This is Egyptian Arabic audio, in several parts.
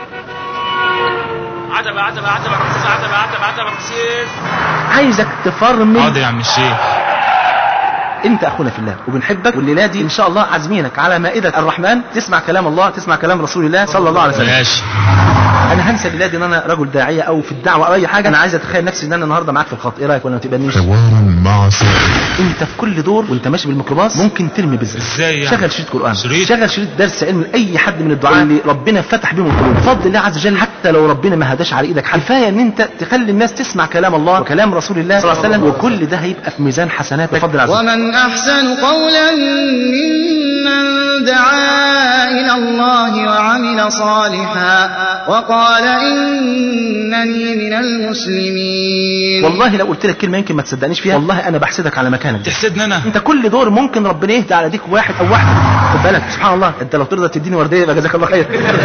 عتبة عتبة عتبة رمسيس عتبة عتبة عتبة رمسيس عايزك تفرمل حاضر يا عم الشيخ انت اخونا في الله وبنحبك والليله دي ان شاء الله عازمينك على مائده الرحمن تسمع كلام الله تسمع كلام رسول الله صلى الله عليه وسلم ماشي انا هنسى الليله دي ان انا رجل داعيه او في الدعوه او اي حاجه انا عايز اتخيل نفسي ان انا النهارده معاك في الخط ايه رايك ولا ما تبقنيش حوار مع سائل انت في كل دور وانت ماشي بالميكروباص ممكن ترمي بذره ازاي يعني؟ شغل شريط قران شريط؟ شغل شريط درس علم لاي حد من الدعاء اللي ربنا فتح بيهم القلوب بفضل الله عز وجل حتى لو ربنا ما هداش على ايدك حاجة. كفايه ان انت تخلي الناس تسمع كلام الله وكلام رسول الله صلى الله عليه وسلم وكل ده هيبقى في ميزان حسناتك بفضل الله عز وجل ومن أحسن قولا ممن دعا إلى الله وعمل صالحا وقال إنني من المسلمين والله لو قلت لك كلمه يمكن ما تصدقنيش فيها والله انا بحسدك على مكانك ده. تحسدني انا انت كل دور ممكن ربنا يهدى على ديك واحد او واحده خد بالك سبحان الله انت لو ترضى تديني ورديه يبقى جزاك الله خير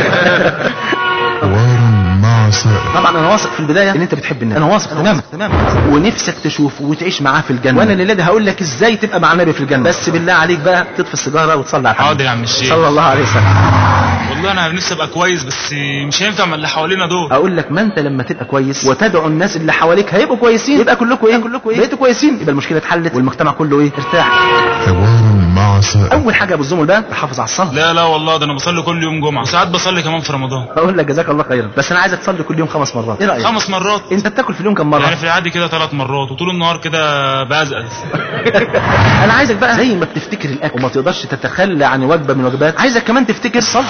حوار مع سائل طبعا انا واثق في البدايه ان انت بتحب النبي انا واثق تماما تماما ونفسك تشوفه وتعيش معاه في الجنه وانا الليله دي هقول لك ازاي تبقى مع النبي في الجنه بس بالله عليك بقى تطفي السيجاره وتصلي على الحبيب حاضر يا عم الشيخ صلى الله عليه وسلم والله انا نفسي ابقى كويس بس مش هينفع مع اللي حوالينا دول اقول لك ما انت لما تبقى كويس وتدعو الناس اللي حواليك هيبقوا كويسين يبقى كلكم ايه كلكم ايه بقيتوا كويسين يبقى المشكله اتحلت والمجتمع كله ايه ارتاح حوار مع سائل اول حاجه يا ابو الزمل بقى تحافظ على الصلاه لا لا والله ده انا بصلي كل يوم جمعة وساعات بصلي كمان في رمضان اقول لك جزاك الله خيرا بس انا عايزك تصلي كل يوم خمس مرات ايه رايك خمس مرات انت بتاكل في اليوم كم مره يعني في العادي كده ثلاث مرات وطول النهار كده بزقز انا عايزك بقى زي ما بتفتكر الاكل وما تقدرش تتخلى عن وجبه من الوجبات عايزك كمان تفتكر الصلاه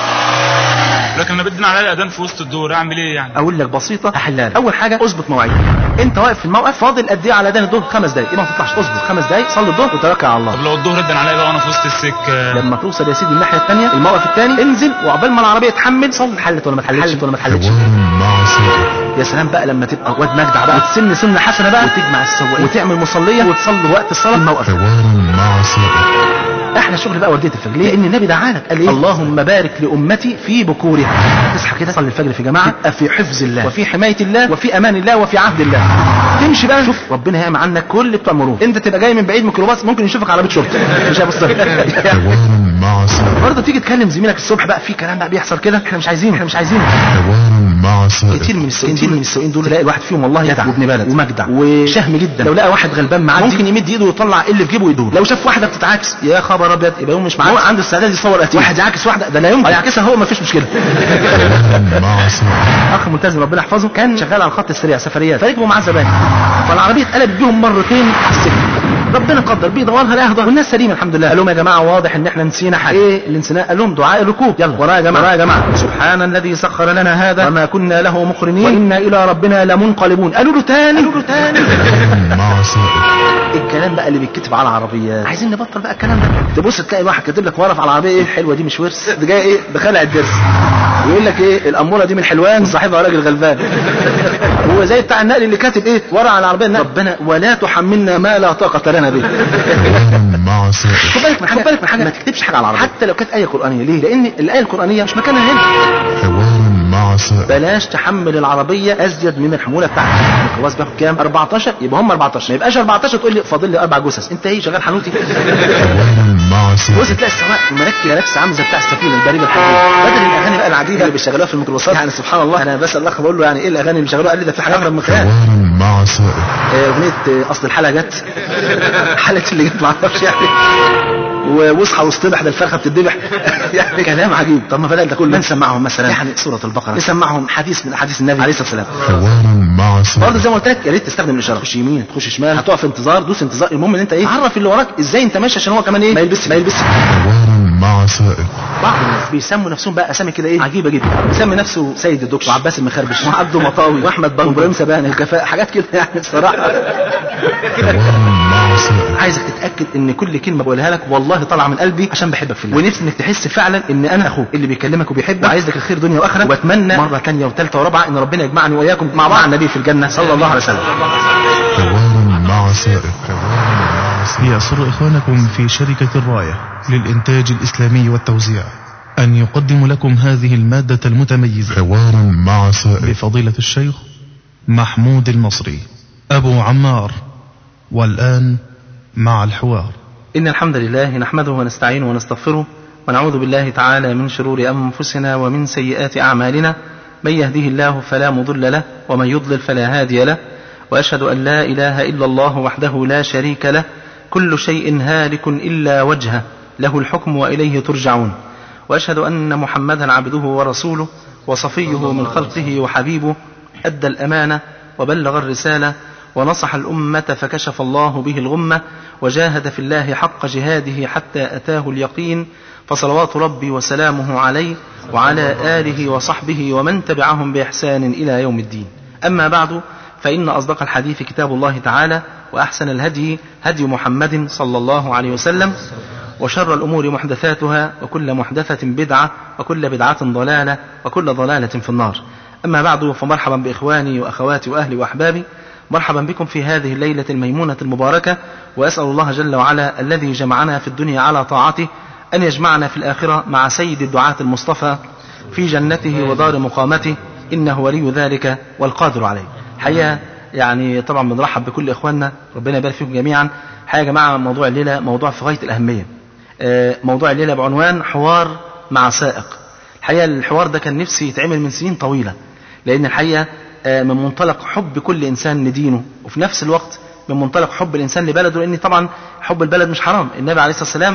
لكن انا بدنا عليا الاذان في وسط الدور اعمل ايه يعني اقول لك بسيطه هحلها لك. اول حاجه اظبط مواعيدك انت واقف في الموقف فاضل قد ايه على اذان الظهر خمس دقايق يبقى ما تطلعش اظبط خمس دقايق صلي الظهر وتوكل على الله طب لو الظهر ادن عليا بقى وانا في وسط السكه لما توصل يا سيدي الناحيه الثانيه الموقف الثاني انزل وعقبال ما العربيه تحمل صلي حلت ولا ما اتحلتش ولا ما اتحلتش حوار مع سائل يا سلام بقى لما تبقى واد مجدع بقى وتسن سنه حسنه بقى وتجمع السواقين وتعمل مصليه وتصلي وقت الصلاه في الموقف حوار مع سائل احلى شغل بقى ورديه الفجر ليه؟ لان النبي دعالك قال ايه اللهم بارك لامتي في بكورها تصحى كده تصلي الفجر في جماعه تبقى في حفظ الله وفي حمايه الله وفي امان الله وفي عهد الله تمشي بقى شوف ربنا هيعمل عنك كل اللي بتامروه انت تبقى جاي من بعيد ميكروباص ممكن يشوفك عربيه شرطه مش هيبص لك. حوار مع سائل برضه تيجي تكلم زميلك الصبح بقى في كلام بقى بيحصل كده احنا مش عايزينه احنا مش عايزينه حوار مع سائل كتير من السواقين كتير من السواقين دول تلاقي الواحد فيهم والله جدع وابن بلد ومجدع وشهم جدا لو لقى واحد غلبان معدي ممكن يمد ايده ويطلع اللي في جيبه ويدوه لو شاف واحده بتتعاكس يا خبر ابيض يبقى يوم مش معاه هو عنده استعداد يصور قتيل واحد يعاكس واحده ده لا يمكن يعكسها هو ما فيش مشكله حوار مع سائل اخ ملتزم ربنا يحفظه كان شغال على الخط السريع سفريات فركبوا معاه زبائن فالعربيه اتقلبت بيهم مرتين على السكه ربنا قدر بيدورها لقاها ضهر والناس سليمه الحمد لله قال لهم يا جماعه واضح ان احنا نسينا حاجه ايه اللي نسيناه قال لهم دعاء الركوب يلا ورايا يا جماعه ورايا يا جماعه سبحان الذي سخر لنا هذا وما كنا له مقرنين وانا الى ربنا لمنقلبون قالوا له تاني قالوا له تاني حوار مع سائل الكلام بقى اللي بيتكتب على العربيات عايزين نبطل بقى الكلام ده تبص تلاقي واحد كاتب لك ورا في العربيه ايه الحلوه دي مش ورث ده جاي ايه بخلع الدرس ويقول لك ايه الاموره دي من حلوان وصاحبها راجل غلبان هو زي بتاع النقل اللي كاتب ايه ورا على العربيه النقل. ربنا ولا تحملنا ما لا طاقه لنا به حوار مع سائل خد بالك من حاجه خد بالك من حاجه ما تكتبش حاجه على العربيه حتى لو كانت ايه قرانيه ليه لان الايه القرانيه مش مكانها هنا حوار مع سائل بلاش تحمل العربيه ازيد من الحموله بتاعتك الميكروباص بياخد كام 14 يبقى هم 14 ما يبقاش 14 تقول لي فاضل لي اربع جثث انت ايه شغال حنوتي حوار مع بص سائل تلاقي السواق مركب لابس عامل زي بتاع السفينه البريد الحديد بدل الاغاني بقى العجيبه اللي بيشغلوها في الميكروباصات يعني سبحان الله انا بسال الاخ بقول له يعني ايه الاغاني اللي بيشغلوها قال لي ده في حاجه اغرب من كده حوار مع سائل آه، اغنيه آه، اصل الحلقه جت حلقه اللي جت ما اعرفش يعني و- واصحى واصطبح ده الفرخه بتدبح يعني كلام عجيب طب ما بدل ده كله نسمعهم مثلا يعني سوره البقره نسمعهم حديث من احاديث النبي عليه الصلاه والسلام حوار مع برضه سائل زي ما قلت لك يا ريت تستخدم الاشاره تخش يمين تخش شمال هتقف انتظار دوس انتظار المهم ان انت ايه عرف اللي وراك ازاي انت ماشي عشان هو كمان ايه ما يلبسش ما يلبسش حوار مع سائل بعض الناس بيسموا نفسهم بقى اسامي كده ايه عجيبه جدا بيسمي نفسه سيد الدكتور وعباس المخربش وعبده مطاوي واحمد بن وابراهيم سبان الكفاء حاجات كده يعني الصراحه حوار مع سائل عايزك تتاكد ان كل كلمه بقولها لك والله طالعه من قلبي عشان بحبك في الله ونفسي انك تحس فعلا ان انا اخوك اللي بيكلمك وبيحبك وعايز لك الخير دنيا واخره واتمنى مره ثانيه وثالثه ورابعه ان ربنا يجمعني واياكم مع بعض النبي في الجنه صلى الله عليه وسلم حوار مع سائل حوار مع سائل يسر إخوانكم في شركة الراية للإنتاج الإسلامي والتوزيع أن يقدم لكم هذه المادة المتميزة حوار مع سائل بفضيلة الشيخ محمود المصري أبو عمار والآن مع الحوار إن الحمد لله نحمده ونستعينه ونستغفره ونعوذ بالله تعالى من شرور أنفسنا ومن سيئات أعمالنا من يهده الله فلا مضل له ومن يضلل فلا هادي له وأشهد أن لا إله إلا الله وحده لا شريك له كل شيء هالك إلا وجهه له الحكم وإليه ترجعون وأشهد أن محمدا عبده ورسوله وصفيه من خلقه وحبيبه أدى الأمانة وبلغ الرسالة ونصح الأمة فكشف الله به الغمة وجاهد في الله حق جهاده حتى أتاه اليقين فصلوات ربي وسلامه عليه وعلى آله وصحبه ومن تبعهم بإحسان إلى يوم الدين أما بعد فإن أصدق الحديث كتاب الله تعالى وأحسن الهدي هدي محمد صلى الله عليه وسلم وشر الأمور محدثاتها وكل محدثة بدعة وكل بدعة ضلالة وكل ضلالة في النار أما بعد فمرحبا بإخواني وأخواتي وأهلي وأحبابي مرحبا بكم في هذه الليلة الميمونة المباركة وأسأل الله جل وعلا الذي جمعنا في الدنيا على طاعته أن يجمعنا في الآخرة مع سيد الدعاة المصطفى في جنته ودار مقامته إنه ولي ذلك والقادر عليه حقيقة يعني طبعا بنرحب بكل إخواننا ربنا يبارك فيكم جميعا حقيقة يا جماعة موضوع الليلة موضوع في غاية الأهمية آه، موضوع الليلة بعنوان حوار مع سائق الحقيقة الحوار ده كان نفسي يتعمل من سنين طويلة لأن الحقيقة آه، من منطلق حب كل إنسان لدينه وفي نفس الوقت من منطلق حب الإنسان لبلده لأن طبعا حب البلد مش حرام النبي عليه الصلاة والسلام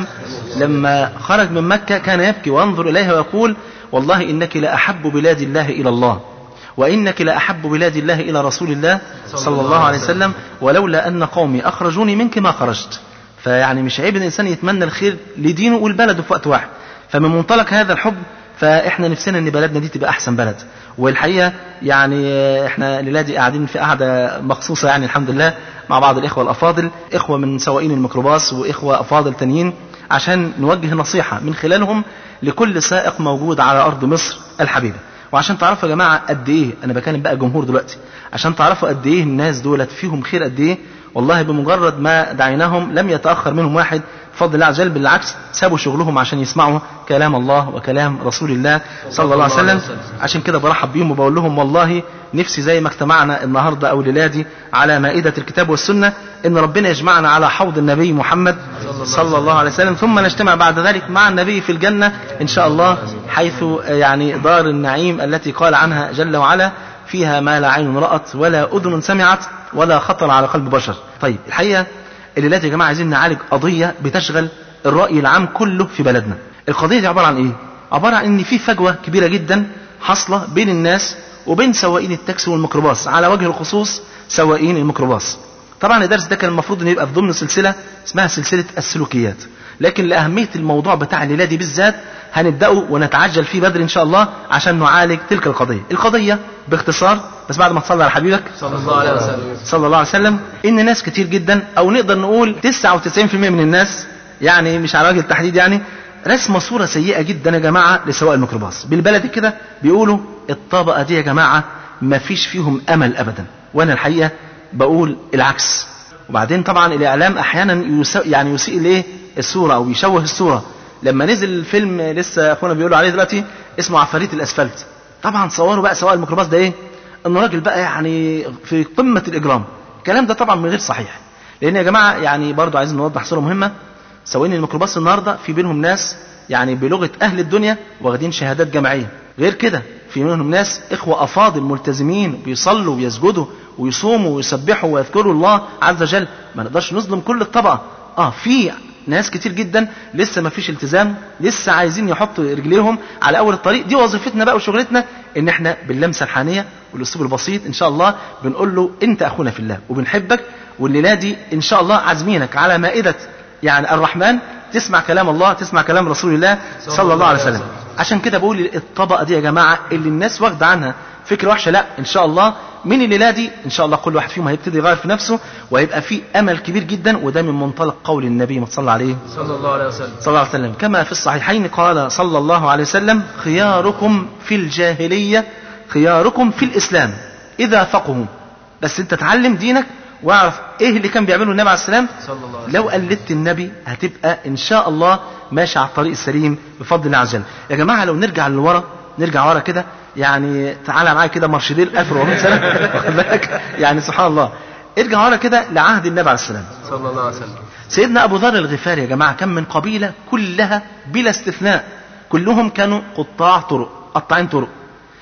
لما خرج من مكة كان يبكي وينظر إليها ويقول والله إنك لأحب بلاد الله إلى الله وإنك لأحب بلاد الله إلى رسول الله صلى الله عليه وسلم ولولا أن قومي أخرجوني منك ما خرجت فيعني مش عيب الإنسان يتمنى الخير لدينه ولبلده في وقت واحد فمن منطلق هذا الحب فاحنا نفسنا ان بلدنا دي تبقى احسن بلد والحقيقه يعني احنا الليله دي قاعدين في قعده مخصوصه يعني الحمد لله مع بعض الاخوه الافاضل اخوه من سواقين الميكروباص واخوه افاضل تانيين عشان نوجه نصيحه من خلالهم لكل سائق موجود على ارض مصر الحبيبه وعشان تعرفوا يا جماعه قد ايه انا بكلم بقى الجمهور دلوقتي عشان تعرفوا قد ايه الناس دولت فيهم خير قد ايه والله بمجرد ما دعيناهم لم يتاخر منهم واحد بفضل الله عز وجل بالعكس سابوا شغلهم عشان يسمعوا كلام الله وكلام رسول الله صلى الله عليه وسلم عشان كده برحب بيهم وبقول لهم والله نفسي زي ما اجتمعنا النهارده او ليلادي على مائده الكتاب والسنه ان ربنا يجمعنا على حوض النبي محمد صلى الله عليه وسلم ثم نجتمع بعد ذلك مع النبي في الجنه ان شاء الله حيث يعني دار النعيم التي قال عنها جل وعلا فيها ما لا عين رأت ولا أذن سمعت ولا خطر على قلب بشر طيب الحقيقة الليلات يا جماعة عايزين نعالج قضية بتشغل الرأي العام كله في بلدنا القضية دي عبارة عن إيه؟ عبارة عن إن في فجوة كبيرة جدا حاصلة بين الناس وبين سواقين التاكسي والميكروباص على وجه الخصوص سواقين الميكروباص طبعا الدرس ده كان المفروض انه يبقى في ضمن سلسله اسمها سلسله السلوكيات لكن لاهميه الموضوع بتاع الليله دي بالذات هنبداه ونتعجل فيه بدري ان شاء الله عشان نعالج تلك القضيه القضيه باختصار بس بعد ما تصلي على حبيبك صلى الله عليه وسلم صلى الله عليه وسلم ان ناس كتير جدا او نقدر نقول 99% من الناس يعني مش على وجه التحديد يعني رسمة صورة سيئة جدا يا جماعة لسواق الميكروباص بالبلدي كده بيقولوا الطبقة دي يا جماعة ما فيش فيهم أمل أبدا وأنا الحقيقة بقول العكس وبعدين طبعا الإعلام أحيانا يسو يعني يسيء ليه الصورة أو يشوه الصورة لما نزل الفيلم لسه أخونا بيقولوا عليه دلوقتي اسمه عفاريت الأسفلت طبعا صوروا بقى سواق الميكروباص ده إيه إنه راجل بقى يعني في قمة الإجرام الكلام ده طبعا من غير صحيح لأن يا جماعة يعني برضو عايزين نوضح صورة مهمة سواقين الميكروباص النهارده في بينهم ناس يعني بلغه اهل الدنيا واخدين شهادات جامعيه غير كده في منهم ناس اخوه افاضل ملتزمين بيصلوا ويسجدوا ويصوموا ويسبحوا ويذكروا الله عز وجل ما نقدرش نظلم كل الطبقه اه في ناس كتير جدا لسه ما فيش التزام لسه عايزين يحطوا رجليهم على اول الطريق دي وظيفتنا بقى وشغلتنا ان احنا باللمسه الحانيه والاسلوب البسيط ان شاء الله بنقول له انت اخونا في الله وبنحبك والليله دي ان شاء الله عازمينك على مائده يعني الرحمن تسمع كلام الله تسمع كلام رسول الله صلى الله عليه وسلم عشان كده بقول الطبقه دي يا جماعه اللي الناس واخده عنها فكره وحشه لا ان شاء الله من الليله دي ان شاء الله كل واحد فيهم هيبتدي يغير في نفسه وهيبقى في امل كبير جدا وده من منطلق قول النبي ما صلى عليه صلى الله عليه وسلم صلى الله عليه وسلم كما في الصحيحين قال صلى الله عليه وسلم خياركم في الجاهليه خياركم في الاسلام اذا فقهوا بس انت تعلم دينك واعرف ايه اللي كان بيعمله النبي عليه السلام صلى الله عليه لو قلدت النبي هتبقى ان شاء الله ماشي على الطريق السليم بفضل الله عز وجل يا جماعه لو نرجع لورا نرجع ورا كده يعني تعالى معايا كده مرشدين 1400 سنه واخد بالك يعني سبحان الله ارجع ورا كده لعهد النبي عليه السلام صلى الله عليه وسلم سيدنا ابو ذر الغفاري يا جماعه كان من قبيله كلها بلا استثناء كلهم كانوا قطاع طرق قطاعين طرق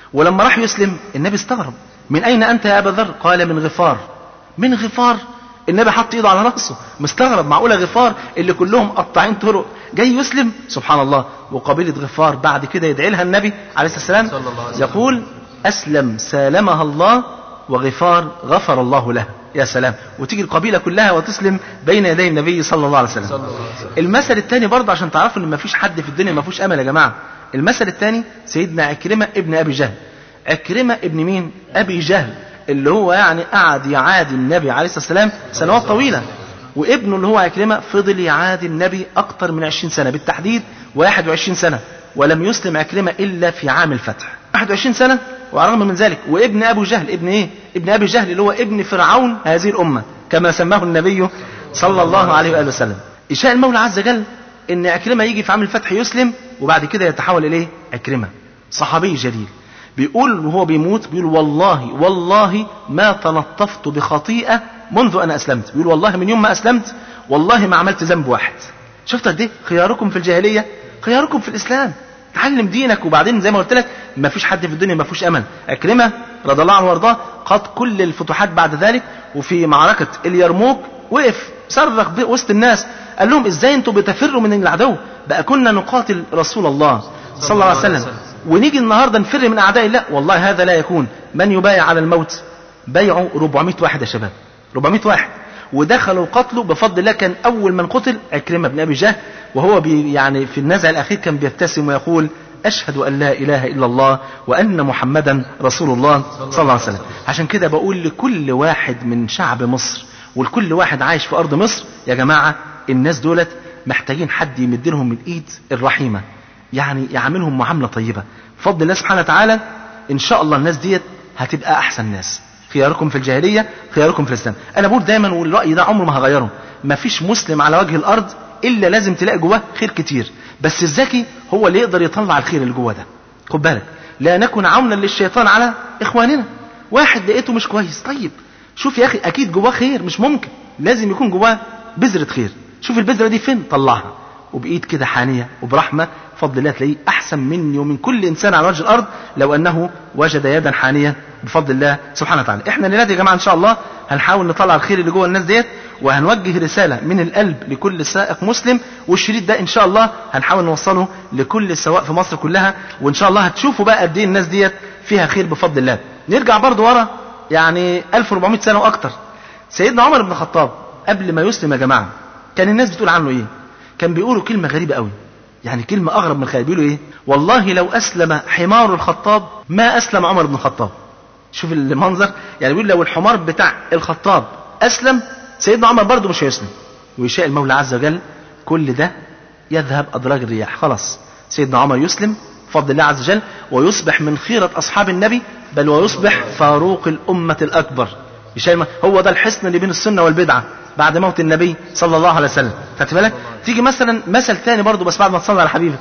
ولما راح يسلم النبي استغرب من أين أنت يا أبا ذر قال من غفار من غفار النبي حط ايده على راسه مستغرب معقوله غفار اللي كلهم قطاعين طرق جاي يسلم سبحان الله وقبيله غفار بعد كده يدعي لها النبي عليه الصلاه والسلام صلى الله عليه وسلم. يقول اسلم سالمها الله وغفار غفر الله لها يا سلام وتيجي القبيله كلها وتسلم بين يدي النبي صلى الله عليه وسلم صلى الله عليه وسلم. المثل الثاني برضه عشان تعرفوا ان مفيش حد في الدنيا ما فيهوش امل يا جماعه المثل الثاني سيدنا عكرمه ابن ابي جهل عكرمه ابن مين ابي جهل اللي هو يعني قعد يعادي النبي عليه الصلاه والسلام سنوات طويله وابنه اللي هو عكرمه فضل يعادي النبي اكتر من 20 سنه بالتحديد 21 سنه ولم يسلم عكرمه الا في عام الفتح 21 سنه وعلى الرغم من ذلك وابن ابو جهل ابن ايه ابن ابي جهل اللي هو ابن فرعون هذه الامه كما سماه النبي صلى الله عليه واله وسلم يشاء المولى عز وجل ان عكرمه يجي في عام الفتح يسلم وبعد كده يتحول اليه عكرمه صحابي جليل بيقول وهو بيموت بيقول والله والله ما تلطفت بخطيئه منذ ان اسلمت بيقول والله من يوم ما اسلمت والله ما عملت ذنب واحد شفت قد ايه خياركم في الجاهليه خياركم في الاسلام تعلم دينك وبعدين زي ما قلت لك ما فيش حد في الدنيا ما فيهوش امل عكرمه رضي الله عنه وارضاه قاد كل الفتوحات بعد ذلك وفي معركه اليرموك وقف صرخ ب- وسط الناس قال لهم ازاي انتوا بتفروا من العدو بقى كنا نقاتل رسول الله صلى الله عليه وسلم ونيجي النهارده نفر من اعداء الله والله هذا لا يكون من يبايع على الموت بيعوا 400 واحد يا شباب 400 واحد ودخلوا قتلوا بفضل الله كان اول من قتل عكرمه بن ابي جهل وهو بي يعني في النزع الاخير كان بيبتسم ويقول اشهد ان لا اله الا الله وان محمدا رسول الله صلى الله عليه وسلم عشان كده بقول لكل واحد من شعب مصر ولكل واحد عايش في ارض مصر يا جماعه الناس دولت محتاجين حد يمد لهم الايد الرحيمه يعني يعاملهم معامله طيبه بفضل الله سبحانه وتعالى ان شاء الله الناس ديت هتبقى احسن ناس خياركم في الجاهليه خياركم في الاسلام انا بقول دايما والراي ده عمره ما هغيره مفيش مسلم على وجه الارض الا لازم تلاقي جواه خير كتير بس الذكي هو اللي يقدر يطلع الخير اللي جواه ده خد بالك لا نكن عونا للشيطان على اخواننا واحد لقيته مش كويس طيب شوف يا اخي اكيد جواه خير مش ممكن لازم يكون جواه بذره خير شوف البذره دي فين طلعها وبايد كده حانيه وبرحمه بفضل الله تلاقيه احسن مني ومن كل انسان على وجه الارض لو انه وجد يدا حانيه بفضل الله سبحانه وتعالى احنا الليله دي يا جماعه ان شاء الله هنحاول نطلع الخير اللي جوه الناس ديت وهنوجه رساله من القلب لكل سائق مسلم والشريط ده ان شاء الله هنحاول نوصله لكل سواق في مصر كلها وان شاء الله هتشوفوا بقى قد ايه الناس ديت فيها خير بفضل الله نرجع برضو ورا يعني 1400 سنه واكتر سيدنا عمر بن الخطاب قبل ما يسلم يا جماعه كان الناس بتقول عنه ايه كان بيقولوا كلمه غريبه قوي يعني كلمة أغرب من الخيال بيقولوا إيه والله لو أسلم حمار الخطاب ما أسلم عمر بن الخطاب شوف المنظر يعني بيقول لو الحمار بتاع الخطاب أسلم سيدنا عمر برضه مش هيسلم ويشاء المولى عز وجل كل ده يذهب أدراج الرياح خلاص سيدنا عمر يسلم بفضل الله عز وجل ويصبح من خيرة أصحاب النبي بل ويصبح فاروق الأمة الأكبر يشاء الم- هو ده الحصن اللي بين السنة والبدعة بعد موت النبي صلى الله عليه وسلم خدت بالك تيجي مثلا مثل تاني برضه بس بعد ما تصلي على حبيبك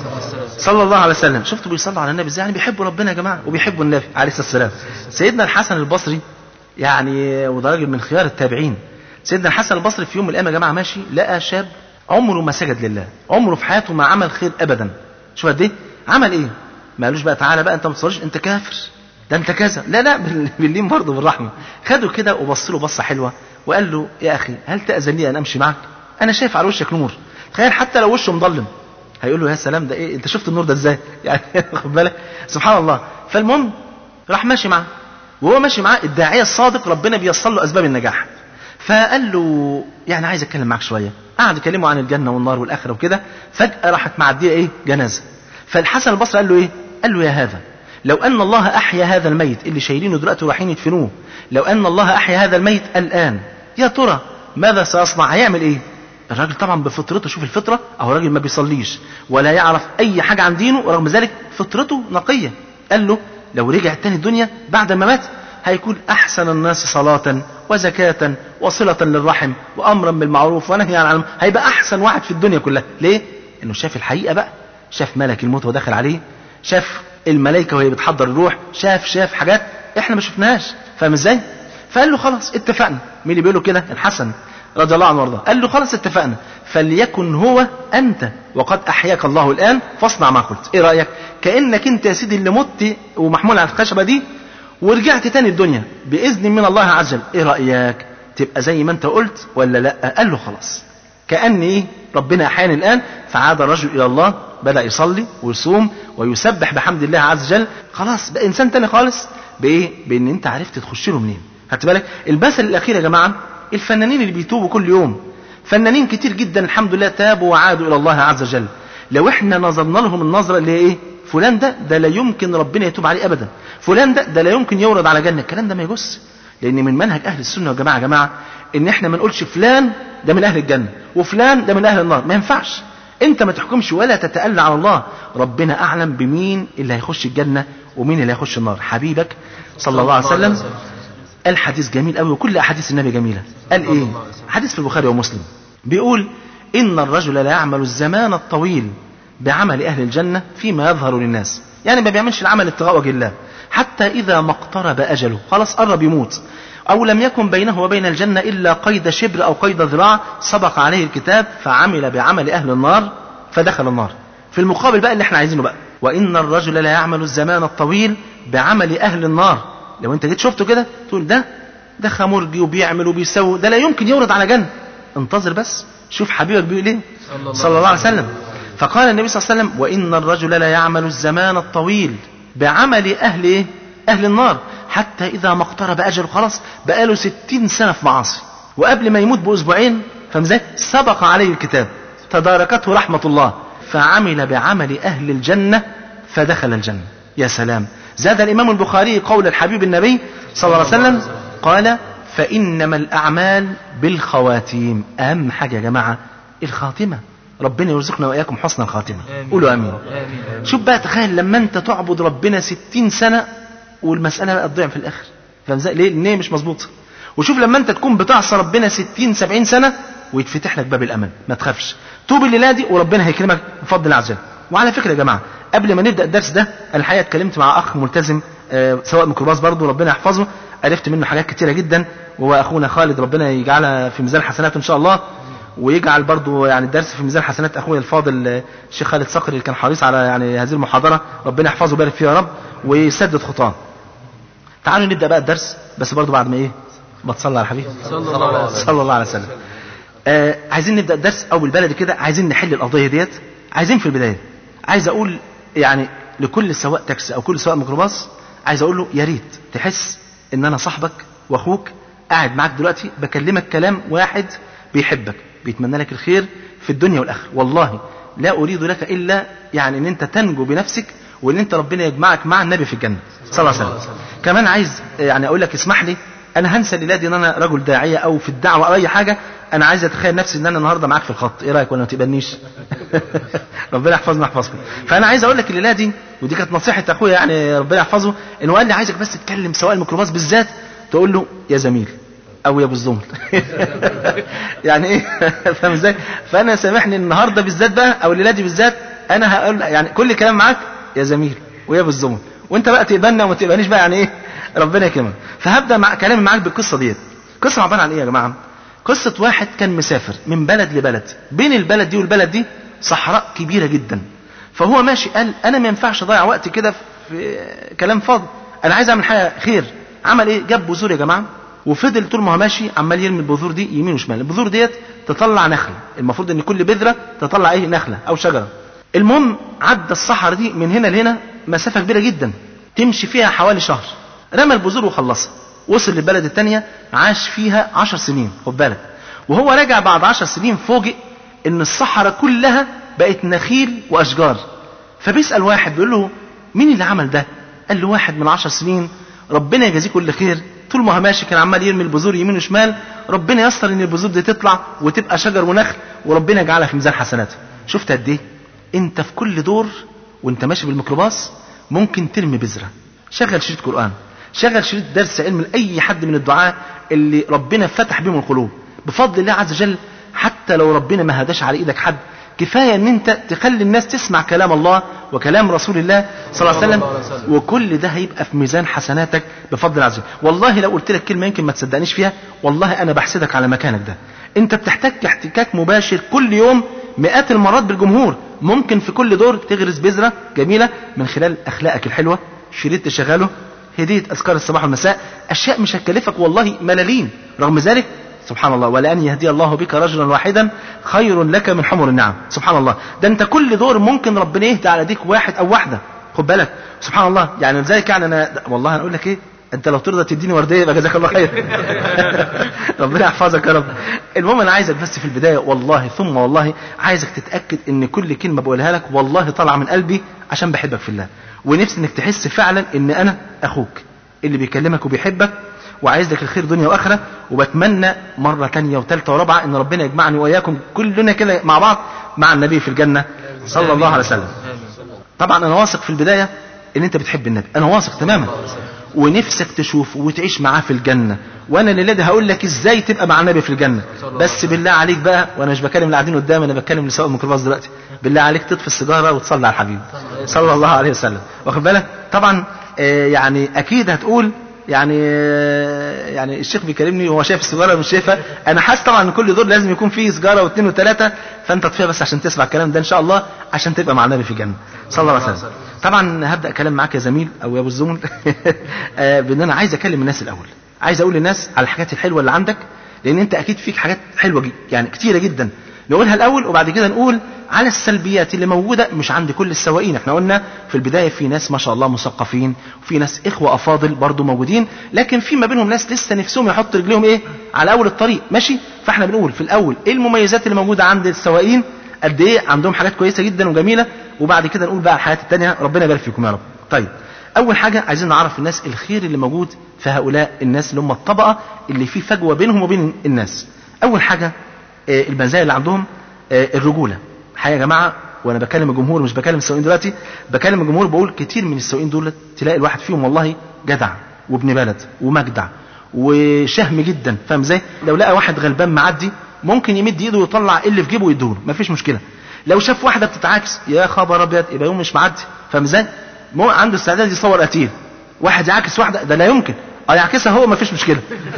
صلى الله عليه وسلم شفتوا بيصلوا على النبي ازاي يعني بيحبوا ربنا يا جماعه وبيحبوا النبي عليه الصلاه والسلام سيدنا الحسن البصري يعني وده راجل من خيار التابعين سيدنا الحسن البصري في يوم من الايام يا جماعه ماشي لقى شاب عمره ما سجد لله عمره في حياته ما عمل خير ابدا شوف قد ايه عمل ايه ما قالوش بقى تعالى بقى انت ما تصليش انت كافر ده انت كذا لا لا بال- باللين برضه بالرحمه خده كده وبص له بصه حلوه وقال له يا اخي هل تاذن لي ان امشي معك انا شايف على وشك نور تخيل حتى لو وشه مظلم هيقول له يا سلام ده ايه انت شفت النور ده ازاي يعني خد بالك سبحان الله فالمهم راح ماشي معاه وهو ماشي معاه الداعيه الصادق ربنا بيصل له اسباب النجاح فقال له يعني عايز اتكلم معاك شويه قعد يكلمه عن الجنه والنار والاخره وكده فجاه راحت معديه ايه جنازه فالحسن البصري قال له ايه قال له يا هذا لو ان الله احيا هذا الميت اللي شايلينه دلوقتي ورايحين يدفنوه لو ان الله احيا هذا الميت الان يا ترى ماذا سيصنع هيعمل ايه الراجل طبعا بفطرته شوف الفطره اهو راجل ما بيصليش ولا يعرف اي حاجه عن دينه ورغم ذلك فطرته نقيه قال له لو رجع تاني الدنيا بعد ما مات هيكون احسن الناس صلاه وزكاه وصله للرحم وامرا بالمعروف ونهي عن الم... هيبقى احسن واحد في الدنيا كلها ليه انه شاف الحقيقه بقى شاف ملك الموت ودخل عليه شاف الملائكه وهي بتحضر الروح شاف شاف حاجات احنا ما شفناهاش فاهم ازاي فقال له خلاص اتفقنا مين اللي بيقول له كده الحسن رضي الله عنه وارضاه قال له خلاص اتفقنا فليكن هو انت وقد احياك الله الان فاصنع ما قلت ايه رايك كانك انت يا سيدي اللي مت ومحمول على الخشبه دي ورجعت تاني الدنيا باذن من الله عز وجل ايه رايك تبقى زي ما انت قلت ولا لا قال له خلاص كأن إيه ربنا أحياني الآن فعاد الرجل إلى الله بدأ يصلي ويصوم ويسبح بحمد الله عز وجل خلاص بقى إنسان تاني خالص بإيه؟ بإن أنت عرفت تخش له منين خدت بالك المثل الأخير يا جماعة الفنانين اللي بيتوبوا كل يوم فنانين كتير جدا الحمد لله تابوا وعادوا إلى الله عز وجل لو احنا نظرنا لهم النظرة اللي هي إيه فلان ده ده لا يمكن ربنا يتوب عليه أبدا فلان ده ده لا يمكن يورد على جنة الكلام ده ما يجوز لأن من منهج أهل السنة والجماعة يا جماعة إن احنا ما نقولش فلان ده من أهل الجنة وفلان ده من أهل النار ما ينفعش أنت ما تحكمش ولا تتألى على الله ربنا أعلم بمين اللي هيخش الجنة ومين اللي هيخش النار حبيبك صلى الله عليه وسلم قال حديث جميل قوي وكل أحاديث النبي جميلة قال إيه حديث في البخاري ومسلم بيقول إن الرجل لا يعمل الزمان الطويل بعمل أهل الجنة فيما يظهر للناس يعني ما بيعملش العمل ابتغاء وجه الله حتى إذا ما اقترب أجله خلاص قرب يموت أو لم يكن بينه وبين الجنة إلا قيد شبر أو قيد ذراع سبق عليه الكتاب فعمل بعمل أهل النار فدخل النار في المقابل بقى اللي احنا عايزينه بقى وإن الرجل لا يعمل الزمان الطويل بعمل أهل النار لو أنت جيت شفته كده تقول ده ده خمرجي وبيعمل وبيسوي ده لا يمكن يورد على جنة انتظر بس شوف حبيبك بيقول ايه صلى الله عليه وسلم فقال النبي صلى الله عليه وسلم وإن الرجل لا يعمل الزمان الطويل بعمل أهل إيه؟ أهل النار حتى إذا ما اقترب أجله خلاص بقاله ستين سنة في معاصي وقبل ما يموت بأسبوعين فاهم ازاي؟ سبق عليه الكتاب تداركته رحمة الله فعمل بعمل أهل الجنة فدخل الجنة يا سلام زاد الإمام البخاري قول الحبيب النبي صلى الله عليه وسلم قال فإنما الأعمال بالخواتيم أهم حاجة يا جماعة الخاتمة ربنا يرزقنا وإياكم حسن الخاتمة قولوا أمين آمين شوف بقى تخيل لما أنت تعبد ربنا ستين سنة والمسألة بقى تضيع في الآخر فاهم ازاي؟ ليه؟ لأن هي مش مظبوطة وشوف لما أنت تكون بتعصى ربنا ستين سبعين سنة ويتفتح لك باب الأمل ما تخافش توب الليلة دي وربنا هيكرمك بفضل الله عز وجل وعلى فكرة يا جماعة قبل ما نبدأ الدرس ده أنا الحقيقة اتكلمت مع أخ ملتزم آه، سواء ميكروباص برضه ربنا يحفظه عرفت منه حاجات كتيرة جدا وهو أخونا خالد ربنا يجعلها في ميزان حسناته إن شاء الله ويجعل برضو يعني الدرس في ميزان حسنات اخويا الفاضل آه، الشيخ خالد صقر اللي كان حريص على يعني هذه المحاضره ربنا يحفظه ويبارك فيه يا رب ويسدد خطاه. تعالوا نبدا بقى الدرس بس برضو بعد ما ايه؟ ما تصلي على الحبيب صلى الله عليه وسلم صلى الله عليه وسلم. آه عايزين نبدا الدرس او بالبلدي كده عايزين نحل القضيه ديت عايزين في البدايه عايز اقول يعني لكل سواق تاكسي او كل سواق ميكروباص عايز اقول له يا ريت تحس ان انا صاحبك واخوك قاعد معاك دلوقتي بكلمك كلام واحد بيحبك بيتمنى لك الخير في الدنيا والاخره والله لا اريد لك الا يعني ان انت تنجو بنفسك وان انت ربنا يجمعك مع النبي في الجنه صلى الله عليه وسلم كمان عايز يعني اقول لك اسمح لي انا هنسى الليله دي ان انا رجل داعيه او في الدعوه او اي حاجه انا عايز اتخيل نفسي ان انا النهارده معاك في الخط ايه رايك ولا ما تقبلنيش ربنا يحفظنا ويحفظكم فانا عايز اقول لك الليله دي ودي كانت نصيحه اخويا يعني ربنا يحفظه انه قال لي عايزك بس تتكلم سواء الميكروباص بالذات تقول له يا زميل او يا ابو الزمل يعني ايه فاهم ازاي فانا سامحني النهارده بالذات بقى او الليله دي بالذات انا هقول يعني كل كلام معاك يا زميل ويا ابو الزمل وانت بقى تقبلنا وما تقبلنيش بقى يعني ايه ربنا يكرمك فهبدا مع كلامي معاك بالقصه ديت قصه عباره عن ايه يا جماعه قصه واحد كان مسافر من بلد لبلد بين البلد دي والبلد دي صحراء كبيره جدا فهو ماشي قال انا ما ينفعش اضيع وقت كده في كلام فاضي انا عايز اعمل حاجه خير عمل ايه جاب بذور يا جماعه وفضل طول ما هو ماشي عمال يرمي البذور دي يمين وشمال البذور ديت تطلع نخله المفروض ان كل بذره تطلع ايه نخله او شجره المهم عدى الصحراء دي من هنا لهنا مسافه كبيره جدا تمشي فيها حوالي شهر رمى البذور وخلصها وصل للبلد التانية عاش فيها عشر سنين خد بالك وهو راجع بعد عشر سنين فوجئ ان الصحراء كلها بقت نخيل واشجار فبيسأل واحد بيقول له مين اللي عمل ده قال له واحد من عشر سنين ربنا يجازيه كل خير طول ما هو ماشي كان عمال يرمي البذور يمين وشمال ربنا يسر ان البذور دي تطلع وتبقى شجر ونخل وربنا يجعلها في ميزان حسناته شفت قد ايه انت في كل دور وانت ماشي بالميكروباص ممكن ترمي بذره شغل شريط قران شغل شريط درس علم لاي حد من الدعاء اللي ربنا فتح بيهم القلوب بفضل الله عز وجل حتى لو ربنا ما هداش على ايدك حد كفايه ان انت تخلي الناس تسمع كلام الله وكلام رسول الله صلى الله عليه صلى الله عليه وسلم وسلم. وكل ده هيبقى في ميزان حسناتك بفضل الله عز وجل والله لو قلت لك كلمه يمكن ما تصدقنيش فيها والله انا بحسدك على مكانك ده انت بتحتك احتكاك مباشر كل يوم مئات المرات بالجمهور ممكن في كل دور تغرس بذرة جميلة من خلال أخلاقك الحلوة شريط تشغله هدية أذكار الصباح والمساء أشياء مش هتكلفك والله ملالين رغم ذلك سبحان الله ولأن يهدي الله بك رجلا واحدا خير لك من حمر النعم سبحان الله ده انت كل دور ممكن ربنا يهدي على ديك واحد أو واحدة خد بالك سبحان الله يعني لذلك يعني أنا والله أنا أقول لك إيه انت لو ترضى تديني ورديه يبقى جزاك الله خير ربنا يحفظك يا رب المهم انا عايزك بس في البدايه والله ثم والله عايزك تتاكد ان كل كلمه بقولها لك والله طالعه من قلبي عشان بحبك في الله ونفسي انك تحس فعلا ان انا اخوك اللي بيكلمك وبيحبك وعايز لك الخير دنيا واخره وبتمنى مره تانية وثالثه ورابعه ان ربنا يجمعني واياكم كلنا كده مع بعض مع النبي في الجنه صلى الله عليه وسلم طبعا انا واثق في البدايه ان انت بتحب النبي انا واثق تماما ونفسك تشوفه وتعيش معاه في الجنة وانا الليلة دي هقول لك ازاي تبقى مع النبي في الجنة بس بالله عليك بقى وانا مش بكلم اللي قاعدين قدام انا بتكلم لسواق الميكروباص دلوقتي بالله عليك تطفي السيجارة وتصلي على الحبيب صلى الله عليه وسلم واخد بالك طبعا آه يعني اكيد هتقول يعني آه يعني الشيخ بيكلمني وهو شايف السيجاره مش شايفها انا حاسس طبعا ان كل دور لازم يكون فيه سيجاره واثنين وثلاثه فانت تطفيها بس عشان تسمع الكلام ده ان شاء الله عشان تبقى مع النبي في الجنه صلى الله عليه وسلم طبعا هبدا كلام معاك يا زميل او يا ابو الزمل بان انا عايز اكلم الناس الاول عايز اقول للناس على الحاجات الحلوه اللي عندك لان انت اكيد فيك حاجات حلوه جدا يعني كتيره جدا نقولها الاول وبعد كده نقول على السلبيات اللي موجوده مش عند كل السواقين احنا قلنا في البدايه في ناس ما شاء الله مثقفين وفي ناس اخوه افاضل برضو موجودين لكن في ما بينهم ناس لسه نفسهم يحطوا رجليهم ايه على اول الطريق ماشي فاحنا بنقول في الاول ايه المميزات اللي موجوده عند السواقين قد ايه عندهم حاجات كويسه جدا وجميله وبعد كده نقول بقى الحاجات التانية ربنا يبارك فيكم يا رب طيب اول حاجه عايزين نعرف الناس الخير اللي موجود في هؤلاء الناس اللي هم الطبقه اللي في فجوه بينهم وبين الناس اول حاجه آه المزايا اللي عندهم آه الرجوله حقيقه يا جماعه وانا بكلم الجمهور مش بكلم السواقين دلوقتي بكلم الجمهور بقول كتير من السواقين دول تلاقي الواحد فيهم والله جدع وابن بلد ومجدع وشهم جدا فاهم ازاي لو لقى واحد غلبان معدي ممكن يمد ايده ويطلع اللي في جيبه ويديله مفيش مشكله لو شاف واحده بتتعاكس يا خبر ابيض يبقى يوم مش معدي فاهم ازاي مو عنده استعداد يصور قتيل واحد يعاكس واحده ده لا يمكن اه يعكسها هو مفيش مشكله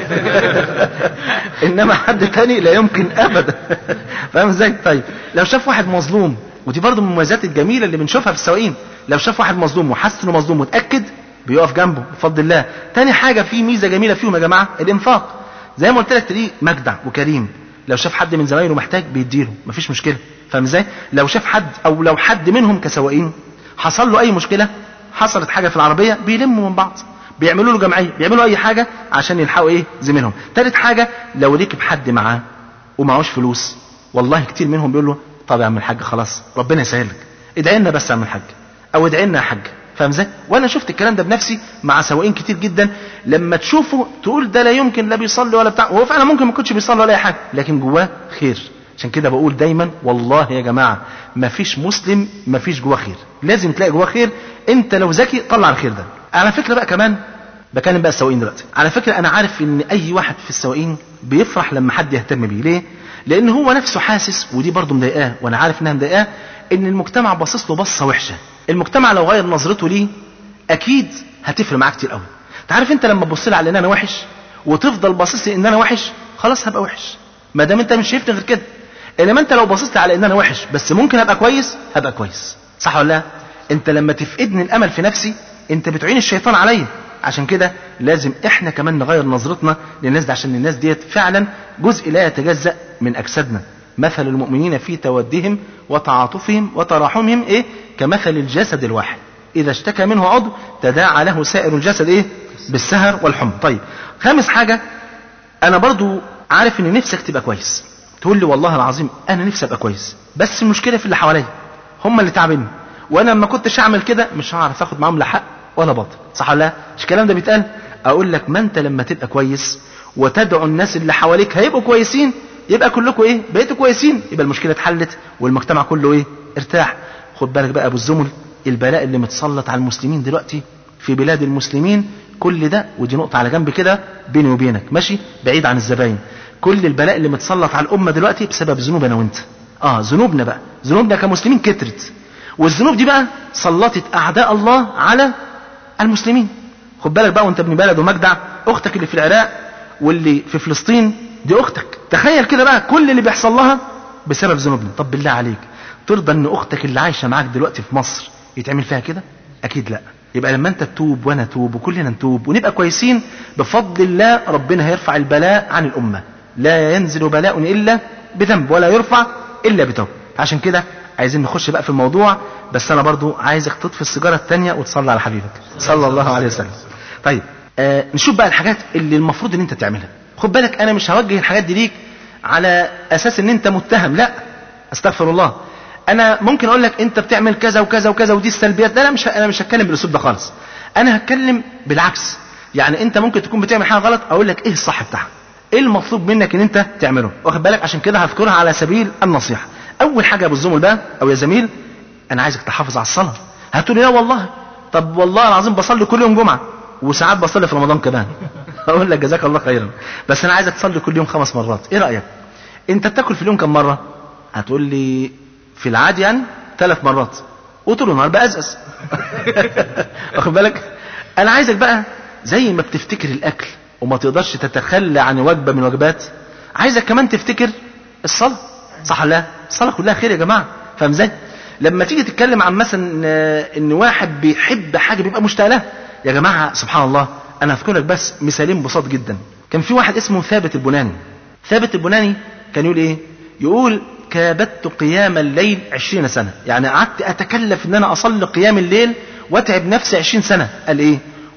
انما حد تاني لا يمكن ابدا فاهم ازاي طيب لو شاف واحد مظلوم ودي برضه من المميزات الجميله اللي بنشوفها في السواقين لو شاف واحد مظلوم وحس انه مظلوم متاكد بيقف جنبه بفضل الله تاني حاجه في ميزه جميله فيهم يا جماعه الانفاق زي ما قلت لك تلاقيه مجدع وكريم لو شاف حد من زمايله محتاج بيديله مفيش مشكله فاهم ازاي لو شاف حد او لو حد منهم كسواقين حصل له اي مشكله حصلت حاجه في العربيه بيلموا من بعض بيعملوا له جمعيه بيعملوا اي حاجه عشان يلحقوا ايه زميلهم تالت حاجه لو ركب حد معاه ومعهوش فلوس والله كتير منهم بيقول له طب يا عم الحاج خلاص ربنا يسهل لك ادعي لنا بس يا عم الحاج او ادعي لنا يا حاج فاهم ازاي وانا شفت الكلام ده بنفسي مع سواقين كتير جدا لما تشوفه تقول ده لا يمكن لا بيصلي ولا بتاع هو فعلا ممكن ما يكونش بيصلي ولا اي حاجه لكن جواه خير عشان كده بقول دايما والله يا جماعه ما فيش مسلم ما فيش جواه خير لازم تلاقي جواه خير انت لو ذكي طلع الخير ده على فكره بقى كمان بكلم بقى السواقين دلوقتي على فكره انا عارف ان اي واحد في السواقين بيفرح لما حد يهتم بيه ليه لان هو نفسه حاسس ودي برضه مضايقاه وانا عارف انها مضايقاه ان المجتمع باصص له بصه وحشه المجتمع لو غير نظرته ليه اكيد هتفرق معاه كتير قوي انت عارف انت لما تبص لي على ان انا وحش وتفضل باصص لي ان انا وحش خلاص هبقى وحش ما دام انت مش شايفني غير كده انما انت لو بصيت على ان انا وحش بس ممكن ابقى كويس هبقى كويس صح ولا لا انت لما تفقدني الامل في نفسي انت بتعين الشيطان عليا عشان كده لازم احنا كمان نغير نظرتنا للناس دي عشان الناس ديت فعلا جزء لا يتجزأ من اجسادنا مثل المؤمنين في تودهم وتعاطفهم وتراحمهم ايه كمثل الجسد الواحد اذا اشتكى منه عضو تداعى له سائر الجسد ايه بالسهر والحمى طيب خامس حاجه انا برضو عارف ان نفسك تبقى كويس تقول لي والله العظيم انا نفسي ابقى كويس بس المشكله في اللي حواليا هم اللي تعبني وانا لما كنتش اعمل كده مش هعرف اخد معاهم لا حق ولا باطل صح ولا لا مش الكلام ده بيتقال اقول لك ما انت لما تبقى كويس وتدعو الناس اللي حواليك هيبقوا كويسين يبقى كلكم ايه بقيتوا كويسين يبقى المشكله اتحلت والمجتمع كله ايه ارتاح خد بالك بقى ابو الزمل البلاء اللي متسلط على المسلمين دلوقتي في بلاد المسلمين كل ده ودي نقطه على جنب كده بيني وبينك ماشي بعيد عن الزباين كل البلاء اللي متسلط على الامه دلوقتي بسبب ذنوب انا وانت اه ذنوبنا بقى ذنوبنا كمسلمين كترت والذنوب دي بقى سلطت اعداء الله على المسلمين خد بالك بقى وانت ابن بلد ومجدع اختك اللي في العراق واللي في فلسطين دي اختك تخيل كده بقى كل اللي بيحصل لها بسبب ذنوبنا طب بالله عليك ترضى ان اختك اللي عايشه معاك دلوقتي في مصر يتعمل فيها كده اكيد لا يبقى لما انت تتوب وانا اتوب وكلنا نتوب ونبقى كويسين بفضل الله ربنا هيرفع البلاء عن الامه لا ينزل بلاء الا بذنب ولا يرفع الا بتوبه عشان كده عايزين نخش بقى في الموضوع بس انا برضو عايزك تطفي السيجاره الثانيه وتصلي على حبيبك صلى الله عليه وسلم طيب آه نشوف بقى الحاجات اللي المفروض ان انت تعملها خد بالك انا مش هوجه الحاجات دي ليك على اساس ان انت متهم لا استغفر الله انا ممكن اقول لك انت بتعمل كذا وكذا وكذا ودي السلبيات لا لا مش ه- انا مش هتكلم بالاسلوب ده خالص انا هتكلم بالعكس يعني انت ممكن تكون بتعمل حاجه غلط اقول لك ايه الصح بتاعها ايه المطلوب منك ان انت تعمله واخد بالك عشان كده هذكرها على سبيل النصيحه اول حاجه يا ابو الزمل بقى او يا زميل انا عايزك تحافظ على الصلاه هتقول لي لا والله طب والله العظيم بصلي كل يوم جمعه وساعات بصلي في رمضان كمان اقول لك جزاك الله خيرا بس انا عايزك تصلي كل يوم خمس مرات ايه رايك انت بتاكل في اليوم كم مره هتقول لي في العادي يعني ثلاث مرات وطول النهار بأزأز واخد بالك انا عايزك بقى زي ما بتفتكر الاكل وما تقدرش تتخلى عن وجبه من الوجبات عايزك كمان تفتكر الصلاه صح ولا لا الصلاه كلها خير يا جماعه فاهم ازاي لما تيجي تتكلم عن مثلا آه، ان واحد بيحب حاجه بيبقى مشتاق لها يا جماعه سبحان الله انا هذكر لك بس مثالين بساط جدا كان في واحد اسمه ثابت البناني ثابت البناني كان يقول ايه يقول كابدت قيام الليل عشرين سنة يعني قعدت أتكلف أن أنا أصلي قيام الليل وأتعب نفسي عشرين سنة قال إيه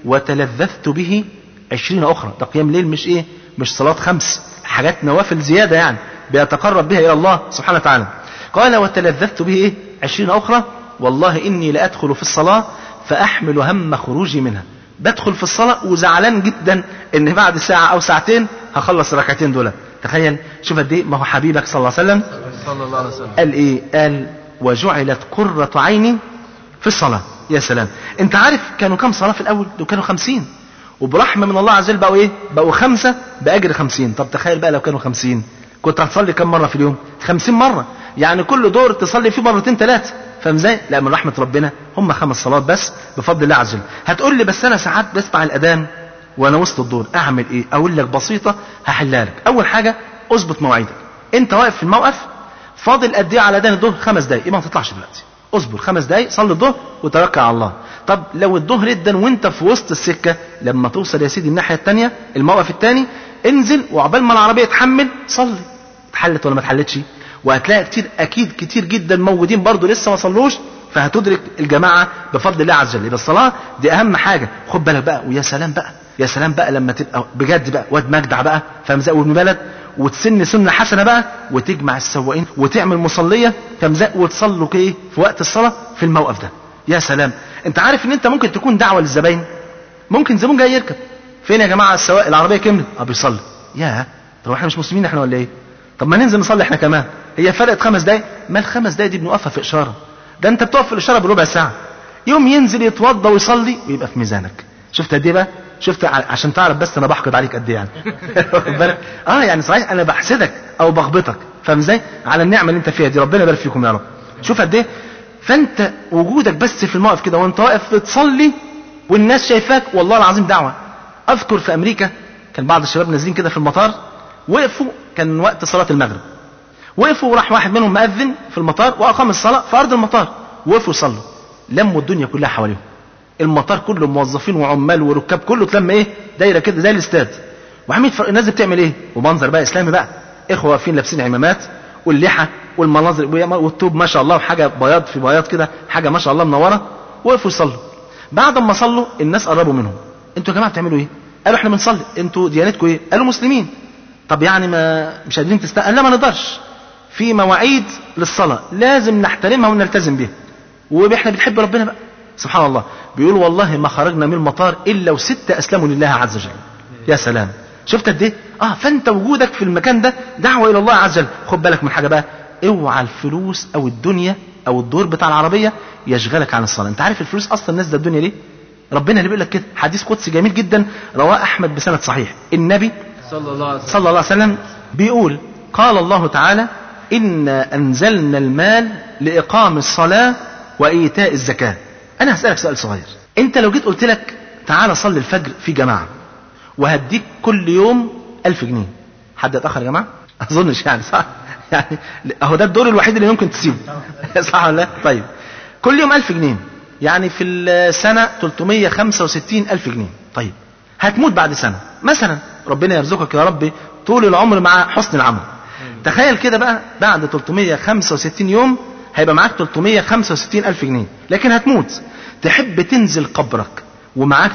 وتلذذت به عشرين أخرى ده قيام الليل مش إيه مش صلاة خمس حاجات نوافل زيادة يعني بيتقرب بها إلى الله سبحانه وتعالى قال وتلذذت به إيه عشرين أخرى والله إني لأدخل في الصلاة فأحمل هم خروجي منها بدخل في الصلاة وزعلان جدا ان بعد ساعة او ساعتين هخلص الركعتين دول تخيل شوف قد ايه ما هو حبيبك صلى الله عليه وسلم صلى الله عليه وسلم قال ايه قال وجعلت قرة عيني في الصلاة يا سلام انت عارف كانوا كم صلاة في الاول دول كانوا خمسين وبرحمة من الله عز وجل بقوا ايه بقوا خمسة بأجر خمسين طب تخيل بقى لو كانوا خمسين كنت هتصلي كم مرة في اليوم خمسين مرة يعني كل دور تصلي فيه مرتين ثلاثة فاهم ازاي لا من رحمة ربنا هم خمس صلوات بس بفضل الله عز وجل هتقول لي بس انا ساعات بسمع الاذان وانا وسط الدور اعمل ايه اقول لك بسيطة هحلها لك اول حاجة اظبط مواعيدك انت واقف في الموقف فاضل قد ايه على اذان الظهر خمس دقايق يبقى ما تطلعش دلوقتي اصبر خمس دقايق صلي الظهر وتوكل على الله طب لو الظهر ادن وانت في وسط السكه لما توصل يا سيدي الناحيه الثانيه الموقف الثاني انزل وعقبال ما العربيه تحمل صلي اتحلت ولا ما اتحلتش وهتلاقي كتير اكيد كتير جدا موجودين برضو لسه ما صلوش فهتدرك الجماعه بفضل الله عز وجل يبقى الصلاه دي اهم حاجه خد بالك بقى ويا سلام بقى يا سلام بقى لما تبقى بجد بقى واد مجدع بقى فاهم ازاي وابن بلد وتسن سنه حسنه بقى وتجمع السواقين وتعمل مصليه فاهم ازاي وتصلوا ايه في وقت الصلاه في الموقف ده يا سلام انت عارف ان انت ممكن تكون دعوه للزباين ممكن زبون جاي يركب فين يا جماعه السواق العربيه كملت اه بيصلي يا طب احنا مش مسلمين احنا ولا ايه طب ما ننزل نصلي احنا كمان هي فرقت خمس دقايق ما الخمس دقايق دي بنوقفها في اشاره ده انت بتقف في الاشاره بربع ساعه يوم ينزل يتوضى ويصلي ويبقى في ميزانك شفت قد ايه بقى شفت ع- عشان تعرف بس انا بحقد عليك قد ايه يعني واخد بالك اه يعني صحيح انا بحسدك او بغبطك فاهم ازاي على النعمه اللي انت فيها دي ربنا يبارك فيكم يا رب شوف قد ايه فانت وجودك بس في الموقف كده وانت واقف تصلي والناس شايفاك والله العظيم دعوه اذكر في امريكا كان بعض الشباب نازلين كده في المطار وقفوا كان وقت صلاه المغرب وقفوا وراح واحد منهم مأذن في المطار وأقام الصلاة في أرض المطار وقفوا يصلوا لموا الدنيا كلها حواليهم المطار كله موظفين وعمال وركاب كله اتلم ايه دايره كده زي الاستاد وعميد فرق الناس دي بتعمل ايه ومنظر بقى اسلامي بقى اخوه واقفين لابسين عمامات واللحى والمناظر والثوب ما شاء الله وحاجه بياض في بياض كده حاجه ما شاء الله منوره وقفوا يصلوا بعد ما صلوا الناس قربوا منهم انتوا يا جماعه بتعملوا ايه قالوا احنا بنصلي انتوا ديانتكم ايه قالوا مسلمين طب يعني ما مش قادرين تستنى قال لا ما نقدرش في مواعيد للصلاه لازم نحترمها ونلتزم بيها واحنا بنحب ربنا بقى سبحان الله بيقول والله ما خرجنا من المطار الا وستة اسلموا لله عز وجل يا سلام شفت قد ايه اه فانت وجودك في المكان ده دعوه الى الله عز وجل خد بالك من حاجه بقى اوعى الفلوس او الدنيا او الدور بتاع العربيه يشغلك عن الصلاه انت عارف الفلوس اصلا نازله الدنيا ليه ربنا اللي بيقول لك كده حديث قدسي جميل جدا رواه احمد بسند صحيح النبي صلى الله عليه وسلم صلى الله عليه وسلم بيقول قال الله تعالى إنا أنزلنا المال لإقام الصلاة وإيتاء الزكاة أنا هسألك سؤال صغير أنت لو جيت قلت لك تعالى صلي الفجر في جماعة وهديك كل يوم ألف جنيه حد اتاخر يا جماعه اظنش يعني صح يعني اهو ده الدور الوحيد اللي ممكن تسيبه صح ولا لا طيب كل يوم 1000 جنيه يعني في السنه 365 الف جنيه طيب هتموت بعد سنه مثلا ربنا يرزقك يا رب طول العمر مع حسن العمل تخيل كده بقى بعد 365 يوم هيبقى معاك 365 ألف جنيه لكن هتموت تحب تنزل قبرك ومعاك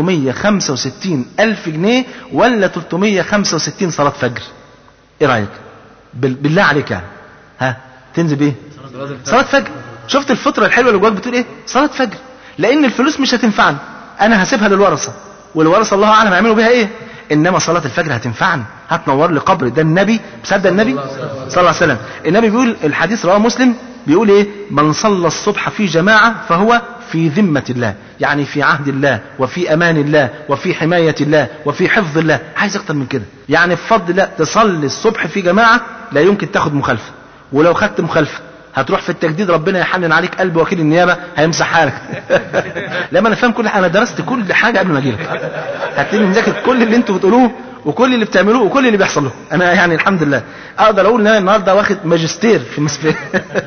365 ألف جنيه ولا 365 صلاة فجر ايه رأيك بال- بالله عليك يعني ها تنزل بايه صلاة فجر شفت الفطرة الحلوة اللي جواك بتقول ايه صلاة فجر لان الفلوس مش هتنفعني انا هسيبها للورثة والورثة الله اعلم هيعملوا بيها ايه انما صلاة الفجر هتنفعني هتنور لي قبري ده النبي مصدق النبي صلى الله عليه وسلم النبي بيقول الحديث رواه مسلم بيقول ايه من صلى الصبح في جماعة فهو في ذمة الله يعني في عهد الله وفي امان الله وفي حماية الله وفي حفظ الله عايز اكتر من كده يعني بفضل الله تصلي الصبح في جماعة لا يمكن تاخد مخالفة ولو خدت مخالفة هتروح في التجديد ربنا يحنن عليك قلب وكيل النيابه هيمسح حالك لما انا فاهم كل حاجه انا درست كل حاجه قبل ما اجي لك هتلاقيني مذاكر كل اللي انتوا بتقولوه وكل اللي بتعملوه وكل اللي بيحصل له انا يعني الحمد لله اقدر اقول ان انا النهارده واخد ماجستير في المسفيه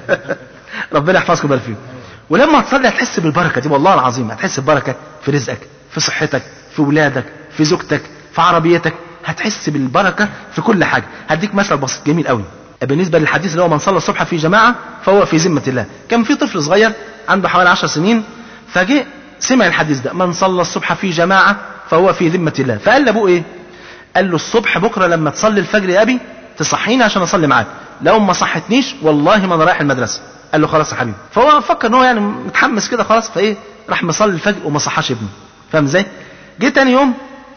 ربنا يحفظكم ويبارك فيكم ولما تصلي هتحس بالبركه دي والله العظيم هتحس ببركه في رزقك في صحتك في ولادك في زوجتك في عربيتك هتحس بالبركه في كل حاجه هديك مثل بسيط جميل قوي بالنسبه للحديث اللي هو من صلى الصبح في جماعه فهو في ذمه الله كان في طفل صغير عنده حوالي 10 سنين فجه سمع الحديث ده من صلى الصبح في جماعه فهو في ذمه الله فقال لابوه ايه قال له الصبح بكره لما تصلي الفجر يا ابي تصحيني عشان اصلي معاك لو ما صحتنيش والله ما انا رايح المدرسه قال له خلاص يا حبيبي فهو فكر ان هو يعني متحمس كده خلاص فايه راح مصلي الفجر وما صحاش ابنه فاهم ازاي جه تاني يوم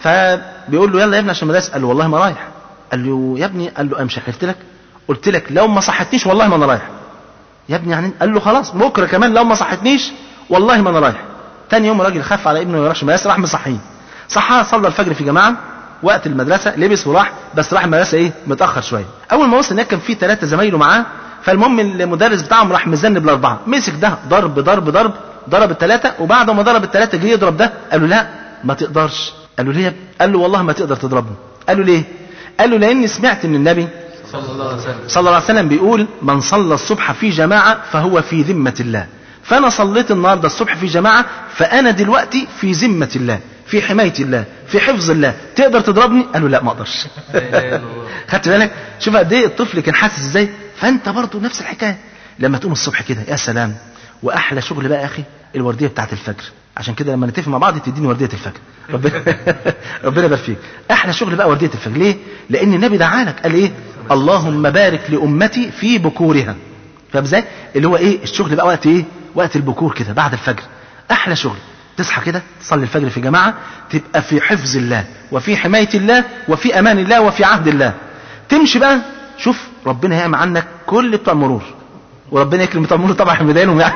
فبيقول له يلا يا ابني عشان المدرسه قال له والله ما رايح قال له يا ابني قال له امشي حلفت لك قلت لك لو ما صحتنيش والله ما انا رايح يا ابني يعني قال له خلاص بكره كمان لو ما صحتنيش والله ما انا رايح تاني يوم الراجل خاف على ابنه ما يروحش المدرسه راح مصحيه صحاه صلى الفجر في جماعه وقت المدرسه لبس وراح بس راح المدرسه ايه متاخر شويه اول ما وصل هناك كان في ثلاثه زمايله معاه فالمهم المدرس بتاعهم راح مذنب الاربعه مسك ده ضرب ضرب ضرب ضرب الثلاثه وبعد ما ضرب الثلاثه جه يضرب ده قال له لا ما تقدرش قال له ليه يا ابني؟ قال له والله ما تقدر تضربني قال له ليه قال له لاني سمعت من النبي صلى الله عليه وسلم صلى الله عليه وسلم بيقول من صلى الصبح في جماعة فهو في ذمة الله فأنا صليت النهاردة الصبح في جماعة فأنا دلوقتي في ذمة الله في حماية الله في حفظ الله تقدر تضربني قال له لا ما اقدرش لا إله إلا الله. خدت بالك شوف قد ايه الطفل كان حاسس ازاي فانت برضه نفس الحكايه لما تقوم الصبح كده يا سلام واحلى شغل بقى يا اخي الورديه بتاعت الفجر عشان كده لما نتفق مع بعض تديني ورديه الفجر ربنا ربنا يبارك فيك احلى شغل بقى ورديه الفجر ليه لان النبي دعالك قال ايه اللهم بارك لامتي في بكورها فاهم ازاي اللي هو ايه الشغل بقى وقت ايه وقت البكور كده بعد الفجر احلى شغل تصحى كده تصلي الفجر في جماعه تبقى في حفظ الله وفي حمايه الله وفي امان الله وفي عهد الله تمشي بقى شوف ربنا هيعمل عنك كل بتوع المرور وربنا يكرم بتوع المرور طبعا مدينهم يعني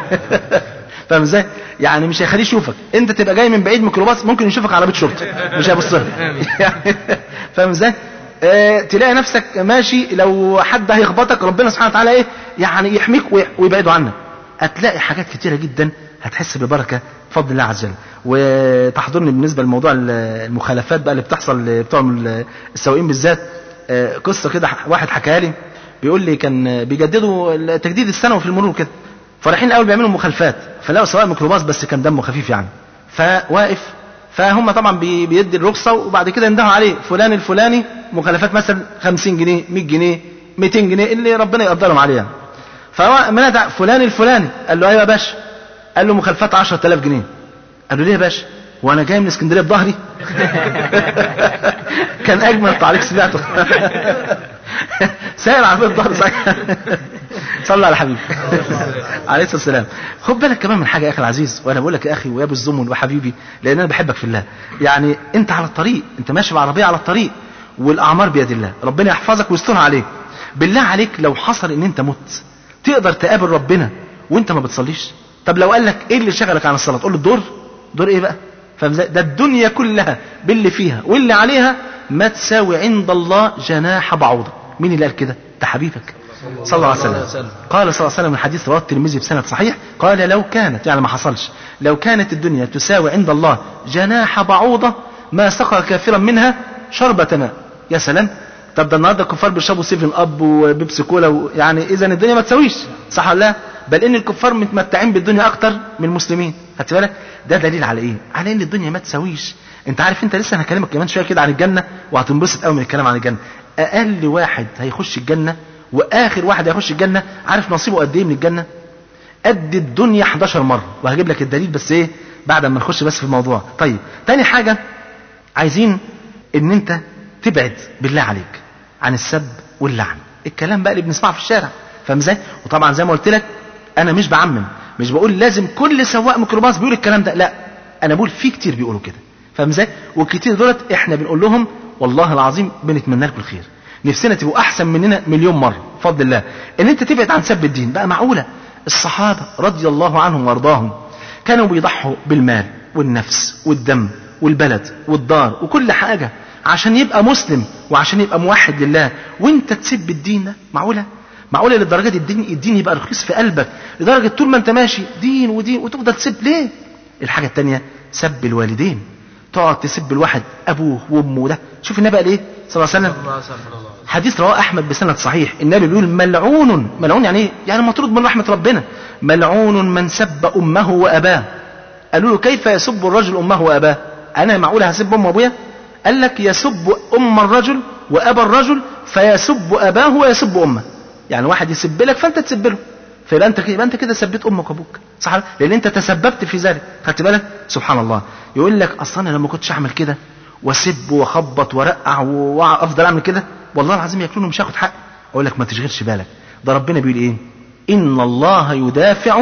فاهم ازاي؟ يعني مش هيخليه يشوفك، انت تبقى جاي من بعيد ميكروباص ممكن يشوفك عربيه شرطه مش هيبص لك يعني فاهم ازاي؟ اه تلاقي نفسك ماشي لو حد هيخبطك ربنا سبحانه وتعالى ايه؟ يعني يحميك وي- ويبعده عنك. هتلاقي حاجات كتيره جدا هتحس ببركه بفضل الله عز وجل وتحضرني بالنسبه لموضوع ال- المخالفات بقى اللي بتحصل لبتوع ال- السواقين بالذات اه قصه كده واحد حكاها لي بيقول لي كان بيجددوا تجديد السنه في المرور كده فرايحين الاول بيعملوا مخالفات فلقوا سواق ميكروباص بس كان دمه خفيف يعني فواقف فهم طبعا بي- بيدي الرخصه وبعد كده يندهوا عليه فلان الفلاني مخالفات مثلا 50 جنيه 100 جنيه 200 جنيه اللي ربنا يقدرهم عليه يعني فهو منادى فلان الفلاني قال له ايوه يا باشا قال له مخالفات 10000 جنيه قال له ليه يا باشا وانا جاي من اسكندريه بظهري كان اجمل تعليق سمعته سائل عربيه بظهر صحيح صلى على حبيبي عليه الصلاه والسلام خد بالك كمان من حاجه يا اخي العزيز وانا بقول لك يا اخي ويا ابو الزمن وحبيبي لان انا بحبك في الله يعني انت على الطريق انت ماشي بعربيه على الطريق والاعمار بيد الله ربنا يحفظك ويسترها عليك بالله عليك لو حصل ان انت مت تقدر تقابل ربنا وانت ما بتصليش طب لو قال لك ايه اللي شغلك عن الصلاه تقول له الدور دور ايه بقى فاهم ازاي؟ ده الدنيا كلها باللي فيها واللي عليها ما تساوي عند الله جناح بعوضه مين اللي قال كده ده حبيبك صلى الله عليه وسلم قال صلى الله عليه وسلم الحديث رواه الترمذي بسند صحيح قال لو كانت يعني ما حصلش لو كانت الدنيا تساوي عند الله جناح بعوضه ما سقى كافرا منها شربة ماء يا سلام طب ده النهارده الكفار بيشربوا سيفن اب وبيبسي كولا و... يعني اذا الدنيا ما تساويش صح ولا لا بل ان الكفار متمتعين بالدنيا اكتر من المسلمين خدت بالك ده دليل على ايه على ان الدنيا ما تساويش انت عارف انت لسه هكلمك كمان شويه كده عن الجنه وهتنبسط قوي من الكلام عن الجنه اقل واحد هيخش الجنه واخر واحد هيخش الجنه عارف نصيبه قد ايه من الجنه قد الدنيا 11 مره وهجيب لك الدليل بس ايه بعد ما نخش بس في الموضوع طيب تاني حاجه عايزين ان انت تبعد بالله عليك عن السب واللعن الكلام بقى اللي بنسمعه في الشارع فاهم ازاي وطبعا زي ما قلت لك انا مش بعمم مش بقول لازم كل سواق ميكروباص بيقول الكلام ده لا انا بقول في كتير بيقولوا كده فاهم ازاي والكتير دولت احنا بنقول لهم والله العظيم بنتمنى لكم الخير نفسنا تبقوا احسن مننا مليون مره بفضل الله ان انت تبعد عن سب الدين بقى معقوله الصحابه رضي الله عنهم وارضاهم كانوا بيضحوا بالمال والنفس والدم والبلد والدار وكل حاجه عشان يبقى مسلم وعشان يبقى موحد لله وانت تسب الدين ده معقوله معقوله للدرجه دي الدين الدين يبقى رخيص في قلبك لدرجه طول ما انت ماشي دين ودين وتفضل تسب ليه الحاجه الثانيه سب الوالدين تقعد تسب الواحد ابوه وامه ده شوف النبي قال ايه صلى الله عليه وسلم الله سبحانه الله حديث رواه احمد بسند صحيح النبي بيقول ملعون ملعون يعني ايه يعني مطرود من رحمه ربنا ملعون من سب امه واباه قالوا له كيف يسب الرجل امه واباه انا معقول هسب امه وابويا قال لك يسب ام الرجل وابا الرجل فيسب اباه ويسب امه يعني واحد يسب لك فانت تسب له فيبقى انت كده يبقى انت كده سبيت امك وابوك صح لان انت تسببت في ذلك خدت بالك سبحان الله يقول لك اصلا انا لما كنتش اعمل كده واسب واخبط وارقع وافضل اعمل كده والله العظيم ياكلوني مش هاخد حق اقول لك ما تشغلش بالك ده ربنا بيقول ايه ان الله يدافع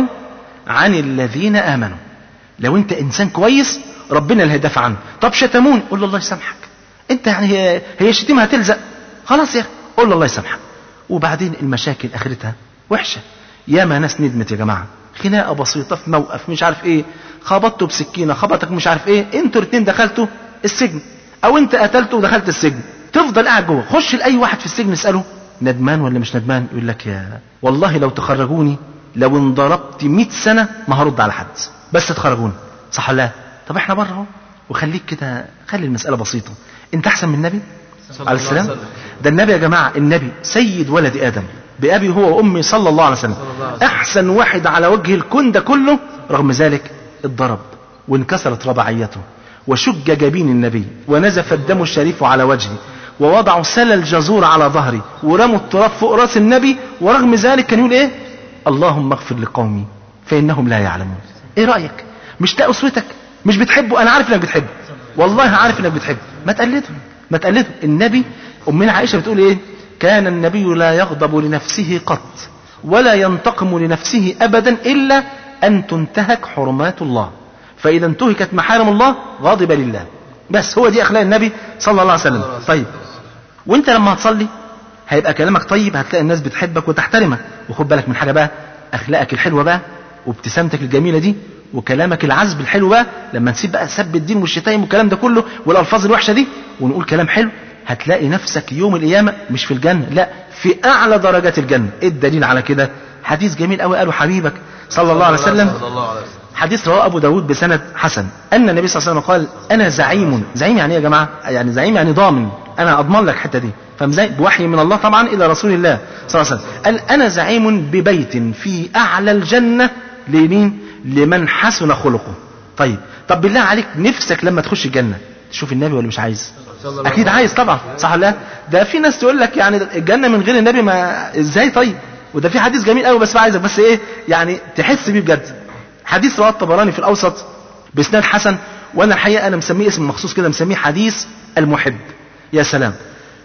عن الذين امنوا لو انت انسان كويس ربنا اللي هيدافع عنه طب شتموني قول له الله يسامحك انت يعني هي هي الشتيمه هتلزق خلاص يا اخي قول له الله يسامحك وبعدين المشاكل اخرتها وحشه ياما ناس ندمت يا جماعه خناقه بسيطه في موقف مش عارف ايه خبطته بسكينه خبطك مش عارف ايه انتوا الاثنين دخلتوا السجن او انت قتلته ودخلت السجن تفضل قاعد جوه خش لاي واحد في السجن اساله ندمان ولا مش ندمان يقول لك يا والله لو تخرجوني لو انضربت 100 سنه ما هرد على حد بس تخرجوني صح ولا لا طب احنا بره اهو وخليك كده خلي المساله بسيطه انت احسن من النبي صلى عليه الله السلام عليه وسلم. ده النبي يا جماعه النبي سيد ولد ادم بابي هو وامي صلى الله عليه وسلم صلى الله عليه وسلم. احسن واحد على وجه الكون ده كله رغم ذلك اتضرب وانكسرت رباعيته وشج جبين النبي ونزف الدم الشريف على وجهه ووضعوا سل الجزور على ظهري ورموا التراب فوق راس النبي ورغم ذلك كان يقول ايه اللهم اغفر لقومي فانهم لا يعلمون ايه رايك مش ده اسوتك مش بتحبه انا عارف انك بتحبه والله عارف انك بتحبه ما تقلده ما تقلده النبي امنا عائشه بتقول ايه كان النبي لا يغضب لنفسه قط ولا ينتقم لنفسه ابدا الا ان تنتهك حرمات الله فاذا انتهكت محارم الله غضب لله بس هو دي اخلاق النبي صلى الله عليه وسلم طيب وانت لما هتصلي هيبقى كلامك طيب هتلاقي الناس بتحبك وتحترمك وخد بالك من حاجه بقى اخلاقك الحلوه بقى وابتسامتك الجميله دي وكلامك العذب الحلو بقى لما نسيب بقى سب الدين والشتايم والكلام ده كله والالفاظ الوحشه دي ونقول كلام حلو هتلاقي نفسك يوم القيامه مش في الجنه لا في اعلى درجات الجنه ايه الدليل على كده حديث جميل قوي قاله حبيبك صلى الله عليه وسلم صلى الله عليه وسلم حديث رواه ابو داود بسند حسن ان النبي صلى الله عليه وسلم قال انا زعيم زعيم يعني ايه يا جماعه يعني زعيم يعني ضامن انا اضمن لك الحته دي فاهم ازاي بوحي من الله طبعا الى رسول الله صلى الله عليه وسلم قال انا زعيم ببيت في اعلى الجنه لمين لمن حسن خلقه طيب طب بالله عليك نفسك لما تخش الجنه تشوف النبي ولا مش عايز صلى الله اكيد عايز طبعا صح ولا لا ده في ناس تقول لك يعني الجنه من غير النبي ما ازاي طيب وده في حديث جميل قوي بس عايزك بس ايه يعني تحس بيه بجد حديث رواه الطبراني في الاوسط باسناد حسن وانا الحقيقه انا مسميه اسم مخصوص كده مسميه حديث المحب يا سلام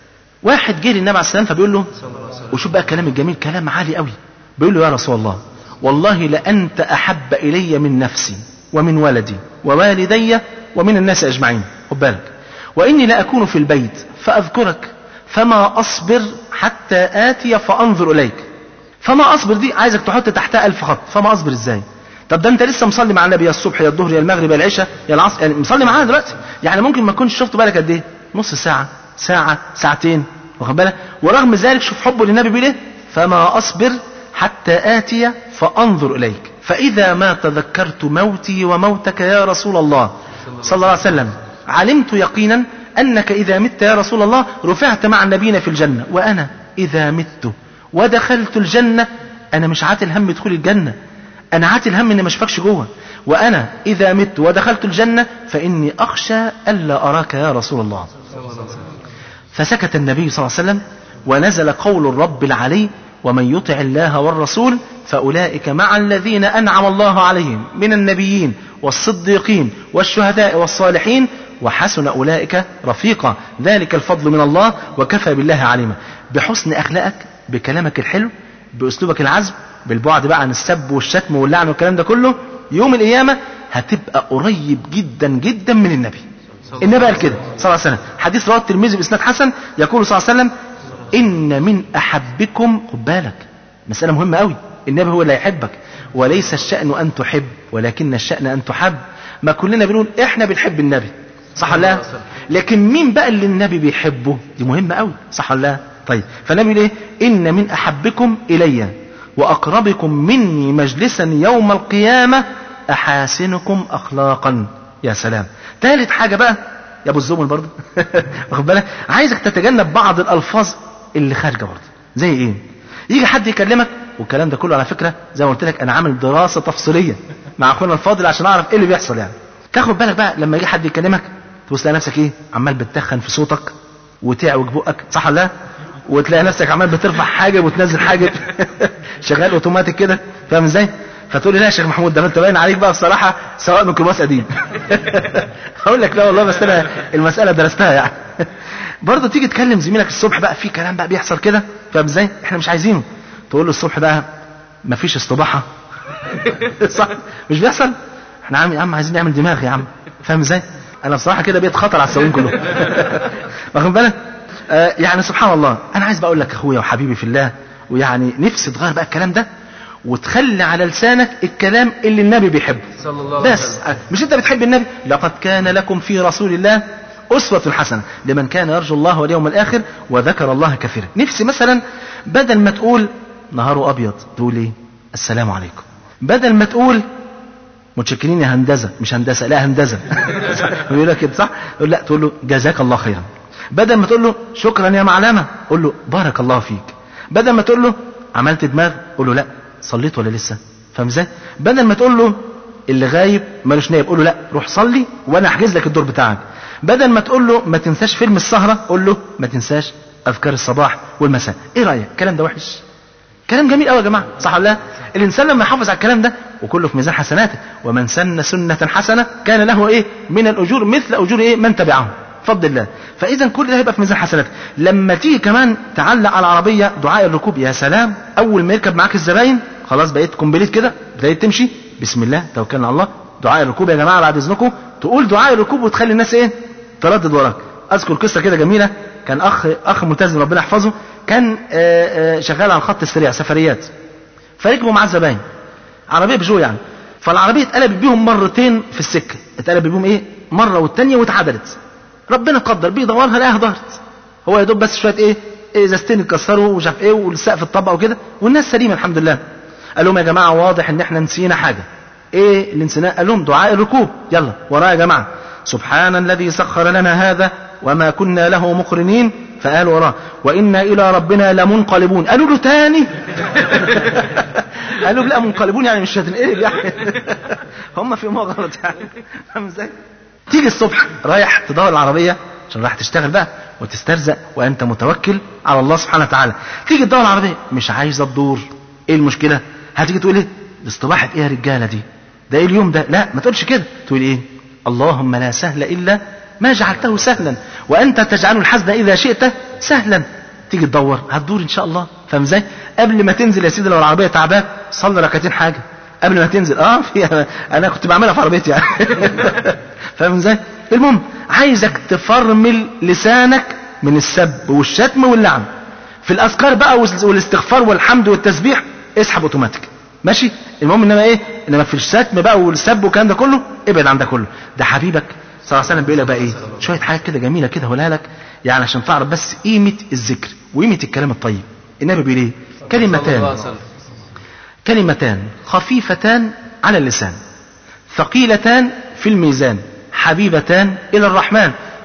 واحد جه للنبي عليه السلام فبيقول له وشوف بقى الكلام الجميل كلام عالي قوي بيقول له يا رسول الله والله لأنت أحب إلي من نفسي ومن ولدي ووالدي ومن الناس أجمعين خد بالك وإني لأكون في البيت فأذكرك فما أصبر حتى آتي فأنظر إليك فما أصبر دي عايزك تحط تحتها ألف خط فما أصبر إزاي طب ده انت لسه مصلي مع النبي يا الصبح يا الظهر يا المغرب يا العشاء يا العصر يعني مصلي معانا دلوقتي يعني ممكن ما تكونش شفت بالك قد ايه نص ساعه ساعه ساعتين واخد بالك ورغم ذلك شوف حبه للنبي بيقول ايه فما اصبر حتى اتي فانظر اليك فاذا ما تذكرت موتي وموتك يا رسول الله صلى الله عليه وسلم علمت يقينا أنك إذا مت يا رسول الله رفعت مع النبيين في الجنة وأنا إذا مت ودخلت الجنة أنا مش عاتل هم دخول الجنة أنا عاتل هم إني ما اشوفكش جوه وأنا إذا مت ودخلت الجنة فإني أخشى ألا أراك يا رسول الله فسكت النبي صلى الله عليه وسلم ونزل قول الرب العلي ومن يطع الله والرسول فأولئك مع الذين أنعم الله عليهم من النبيين والصديقين والشهداء والصالحين وحسن أولئك رفيقا ذلك الفضل من الله وكفى بالله عليما بحسن أخلاقك بكلامك الحلو بأسلوبك العذب بالبعد بقى عن السب والشتم واللعن والكلام ده كله يوم القيامة هتبقى قريب جدا جدا من النبي النبي قال كده صلى الله عليه وسلم حديث رواه الترمذي بإسناد حسن يقول صلى الله عليه وسلم إن من أحبكم خد بالك مسألة مهمة قوي النبي هو اللي هيحبك وليس الشأن أن تحب ولكن الشأن أن تحب ما كلنا بنقول إحنا بنحب النبي صح ولا لا لكن مين بقى اللي النبي بيحبه دي مهمة قوي صح ولا لا طيب فالنبي يقول ايه إن من أحبكم إلي وأقربكم مني مجلسا يوم القيامة أحاسنكم أخلاقا يا سلام ثالث حاجة بقى يا ابو الزمل برضه واخد بالك عايزك تتجنب بعض الالفاظ اللي خارجه برضه زي ايه يجي حد يكلمك والكلام ده كله على فكره زي ما قلت لك انا عامل دراسه تفصيليه مع اخونا الفاضل عشان اعرف ايه اللي بيحصل يعني تاخد بالك بقى لما يجي حد يكلمك تبص تلاقي نفسك ايه عمال بتتخن في صوتك وتعوج بقك صح ولا لا وتلاقي نفسك عمال بترفع حاجه وتنزل حاجه شغال اوتوماتيك كده فاهم ازاي فتقول لي لا يا شيخ محمود ده انت باين عليك بقى بصراحه سواء ميكروباص قديم هقول لك لا والله بس انا المساله درستها يعني برضه تيجي تكلم زميلك الصبح بقى في كلام بقى بيحصل كده فاهم ازاي احنا مش عايزينه تقول له الصبح بقى مفيش استباحه صح مش بيحصل احنا عم يا عم عايزين نعمل دماغ يا عم فاهم ازاي انا بصراحه كده بقيت خطر على السواقين كلهم واخد بالك آه يعني سبحان الله انا عايز بقول لك اخويا وحبيبي في الله ويعني نفسي تغير بقى الكلام ده وتخلي على لسانك الكلام اللي النبي بيحبه صلى الله عليه بس مش انت بتحب النبي لقد كان لكم في رسول الله أسوة حسنة لمن كان يرجو الله واليوم الآخر وذكر الله كثيرا نفسي مثلا بدل ما تقول نهاره أبيض تقول إيه السلام عليكم بدل ما تقول متشكرين يا هندسة مش هندسة لا هندسة يقول لك كده صح يقول لا تقول له جزاك الله خيرا بدل ما تقول له شكرا يا معلمة قول له بارك الله فيك بدل ما تقول له عملت دماغ قول له لا صليت ولا لسه فاهم ازاي بدل ما تقول له اللي غايب مالوش نايب قول له لا روح صلي وانا احجز لك الدور بتاعك بدل ما تقول له ما تنساش فيلم السهره قول له ما تنساش اذكار الصباح والمساء ايه رايك الكلام ده وحش كلام جميل قوي يا جماعه صح ولا لا الانسان لما يحافظ على الكلام ده وكله في ميزان حسناته ومن سن سنه حسنه كان له ايه من الاجور مثل اجور ايه من تبعه بفضل الله فاذا كل ده هيبقى في ميزان حسناتك لما تيجي كمان تعلق على العربيه دعاء الركوب يا سلام اول ما يركب معاك الزباين خلاص بقيت كومبليت كده بدأت تمشي بسم الله توكلنا على الله دعاء الركوب يا جماعه بعد اذنكم تقول دعاء الركوب وتخلي الناس ايه تردد وراك اذكر قصه كده جميله كان اخ اخ ملتزم ربنا يحفظه كان آآ آآ شغال على الخط السريع سفريات فركبوا معاه الزباين عربيه بجو يعني فالعربيه اتقلبت بيهم مرتين في السكه اتقلبت بيهم ايه مره والتانيه واتعدلت ربنا قدر بيدورها لقاها دارت هو يا دوب بس شويه ايه ازازتين اتكسروا ومش عارف ايه والسقف اتطبق وكده والناس سليمه الحمد لله قال لهم يا جماعه واضح ان احنا نسينا حاجه ايه اللي نسيناه قال لهم دعاء الركوب يلا ورايا يا جماعه سبحان الذي سخر لنا هذا وما كنا له مقرنين فقال وراه وإنا إلى ربنا لمنقلبون قالوا له تاني قالوا لا منقلبون يعني مش هتنقلب يعني هم في ما غلط يعني فاهم ازاي تيجي الصبح رايح تدور العربية عشان رايح تشتغل بقى وتسترزق وانت متوكل على الله سبحانه وتعالى تيجي تدور العربية مش عايزة تدور ايه المشكلة هتيجي تقول ايه الاصطباحة ايه يا رجالة دي ده ايه اليوم ده لا ما تقولش كده تقول ايه اللهم لا سهل الا ما جعلته سهلا وانت تجعل الحزن اذا شئت سهلا تيجي تدور هتدور ان شاء الله فاهم ازاي قبل ما تنزل يا سيدي لو العربيه تعبان صلي ركعتين حاجه قبل ما تنزل اه في انا كنت بعملها في عربيتي يعني فاهم ازاي المهم عايزك تفرمل لسانك من السب والشتم واللعن في الاذكار بقى والاستغفار والحمد والتسبيح اسحب اوتوماتيك ماشي المهم انما ايه انما في الشتم بقى والسب والكلام ده كله ابعد عن ده كله ده حبيبك صلى الله عليه وسلم بيقول لك بقى ايه شويه حاجات كده جميله كده هقولها لك يعني عشان تعرف بس قيمه الذكر وقيمه الكلام الطيب النبي بيقول ايه كلمتان كلمتان خفيفتان على اللسان ثقيلتان في الميزان حبيبتان الى الرحمن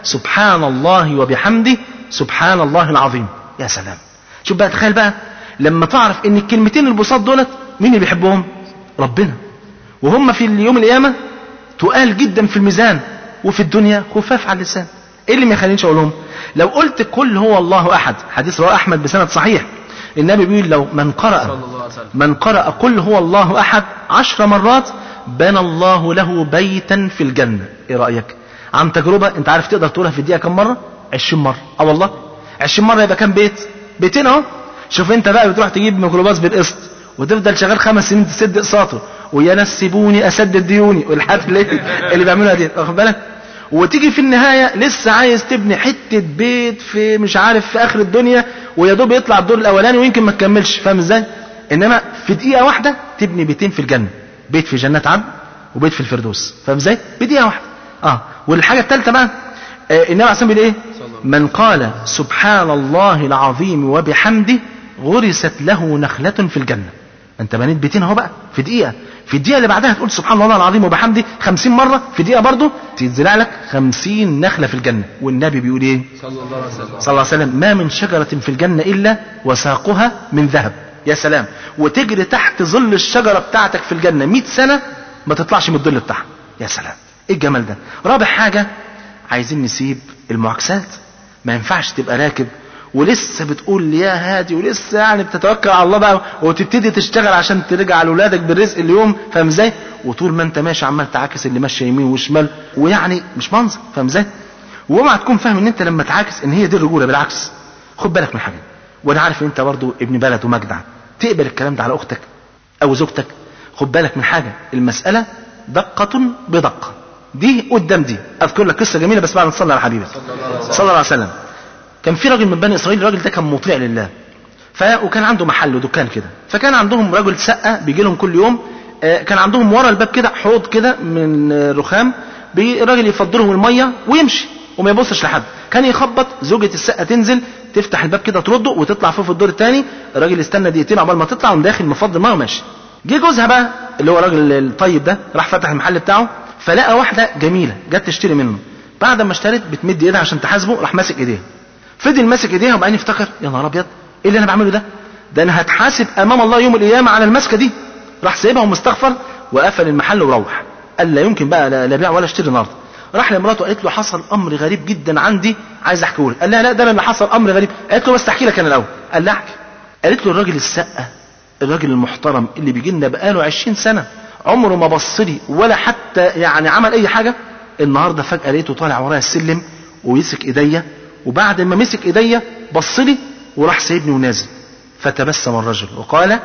سبحان الله وبحمده سبحان الله العظيم يا سلام شوف بقى تخيل بقى لما تعرف ان الكلمتين البساط دولت مين اللي بيحبهم ربنا وهم في اليوم القيامه تقال جدا في الميزان وفي الدنيا خفاف على اللسان ايه اللي ما يخلينيش اقولهم لو قلت كل هو الله احد حديث رواه احمد بسند صحيح النبي بيقول لو من قرأ صلى الله عليه وسلم من قرأ قل هو الله أحد عشر مرات بنى الله له بيتا في الجنة إيه رأيك عن تجربة أنت عارف تقدر تقولها في الدقيقة كم مرة عشرين مرة أه والله عشرين مرة يبقى كام بيت بيتين أهو شوف أنت بقى بتروح تجيب ميكروباص بالقسط وتفضل شغال خمس سنين تسد اقساطه ويا ناس سيبوني اسدد ديوني والحاجات اللي اللي بيعملوها دي واخد بالك وتيجي في النهايه لسه عايز تبني حته بيت في مش عارف في اخر الدنيا ويا دوب يطلع الدور الاولاني ويمكن ما تكملش فاهم ازاي انما في دقيقه واحده تبني بيتين في الجنه بيت في جنات عدن وبيت في الفردوس فاهم ازاي بدقيقه واحده اه والحاجه الثالثه بقى آه النبي عليه الصلاه والسلام ايه من قال سبحان الله العظيم وبحمده غرست له نخله في الجنه انت بنيت بيتين اهو بقى في دقيقه في الدقيقه اللي بعدها تقول سبحان الله العظيم وبحمده خمسين مره في دقيقه برضه تتزرع لك خمسين نخله في الجنه والنبي بيقول ايه صلى الله عليه وسلم صلى الله عليه وسلم ما من شجرة في الجنة إلا وساقها من ذهب يا سلام وتجري تحت ظل الشجرة بتاعتك في الجنة 100 سنة ما تطلعش من الظل بتاعها يا سلام ايه الجمال ده رابع حاجة عايزين نسيب المعاكسات ما ينفعش تبقى راكب ولسه بتقول يا هادي ولسه يعني بتتوكل على الله بقى وتبتدي تشتغل عشان ترجع لاولادك بالرزق اليوم فاهم ازاي وطول ما انت ماشي عمال تعاكس اللي ماشي يمين وشمال ويعني مش منظر فاهم ازاي واوعى تكون فاهم ان انت لما تعاكس ان هي دي الرجوله بالعكس خد بالك من حاجه وانا عارف ان انت برضو ابن بلد ومجدع تقبل الكلام ده على اختك او زوجتك خد بالك من حاجه المساله دقه بدقه دي قدام دي اذكر لك قصه جميله بس بعد ما تصلي على حبيبك صلى الله عليه وسلم كان في راجل من بني اسرائيل الراجل ده كان مطيع لله ف وكان عنده محل ودكان كده فكان عندهم رجل سقه بيجي لهم كل يوم آه، كان عندهم ورا الباب كده حوض كده من آه، رخام بي- الراجل يفضلهم الميه ويمشي وما يبصش لحد كان يخبط زوجة السقة تنزل تفتح الباب كده ترده وتطلع فوق في الدور الثاني الراجل يستنى دقيقتين عقبال ما تطلع وقام داخل مفضل الميه وماشي جه جوزها بقى اللي هو الراجل الطيب ده راح فتح المحل بتاعه فلقى واحده جميله جت تشتري منه بعد ما اشترت بتمد ايدها عشان تحاسبه راح ماسك ايديها فضل ماسك ايديها وبعدين افتكر يا نهار ابيض ايه اللي انا بعمله ده ده انا هتحاسب امام الله يوم القيامه على المسكه دي راح سايبها ومستغفر وقفل المحل وروح قال لا يمكن بقى لا لا بيع ولا اشتري النهارده راح لمراته قالت له حصل امر غريب جدا عندي عايز احكيه لك قال لها لا ده انا اللي حصل امر غريب قالت له بس احكي لك انا الاول قال لها احكي قالت له الراجل السقه الراجل المحترم اللي بيجي لنا بقاله 20 سنه عمره ما بص لي ولا حتى يعني عمل اي حاجه النهارده فجاه لقيته طالع ورايا السلم ويمسك ايديا وبعد ما مسك ايديا بص لي وراح سايبني ونازل فتبسم الرجل وقال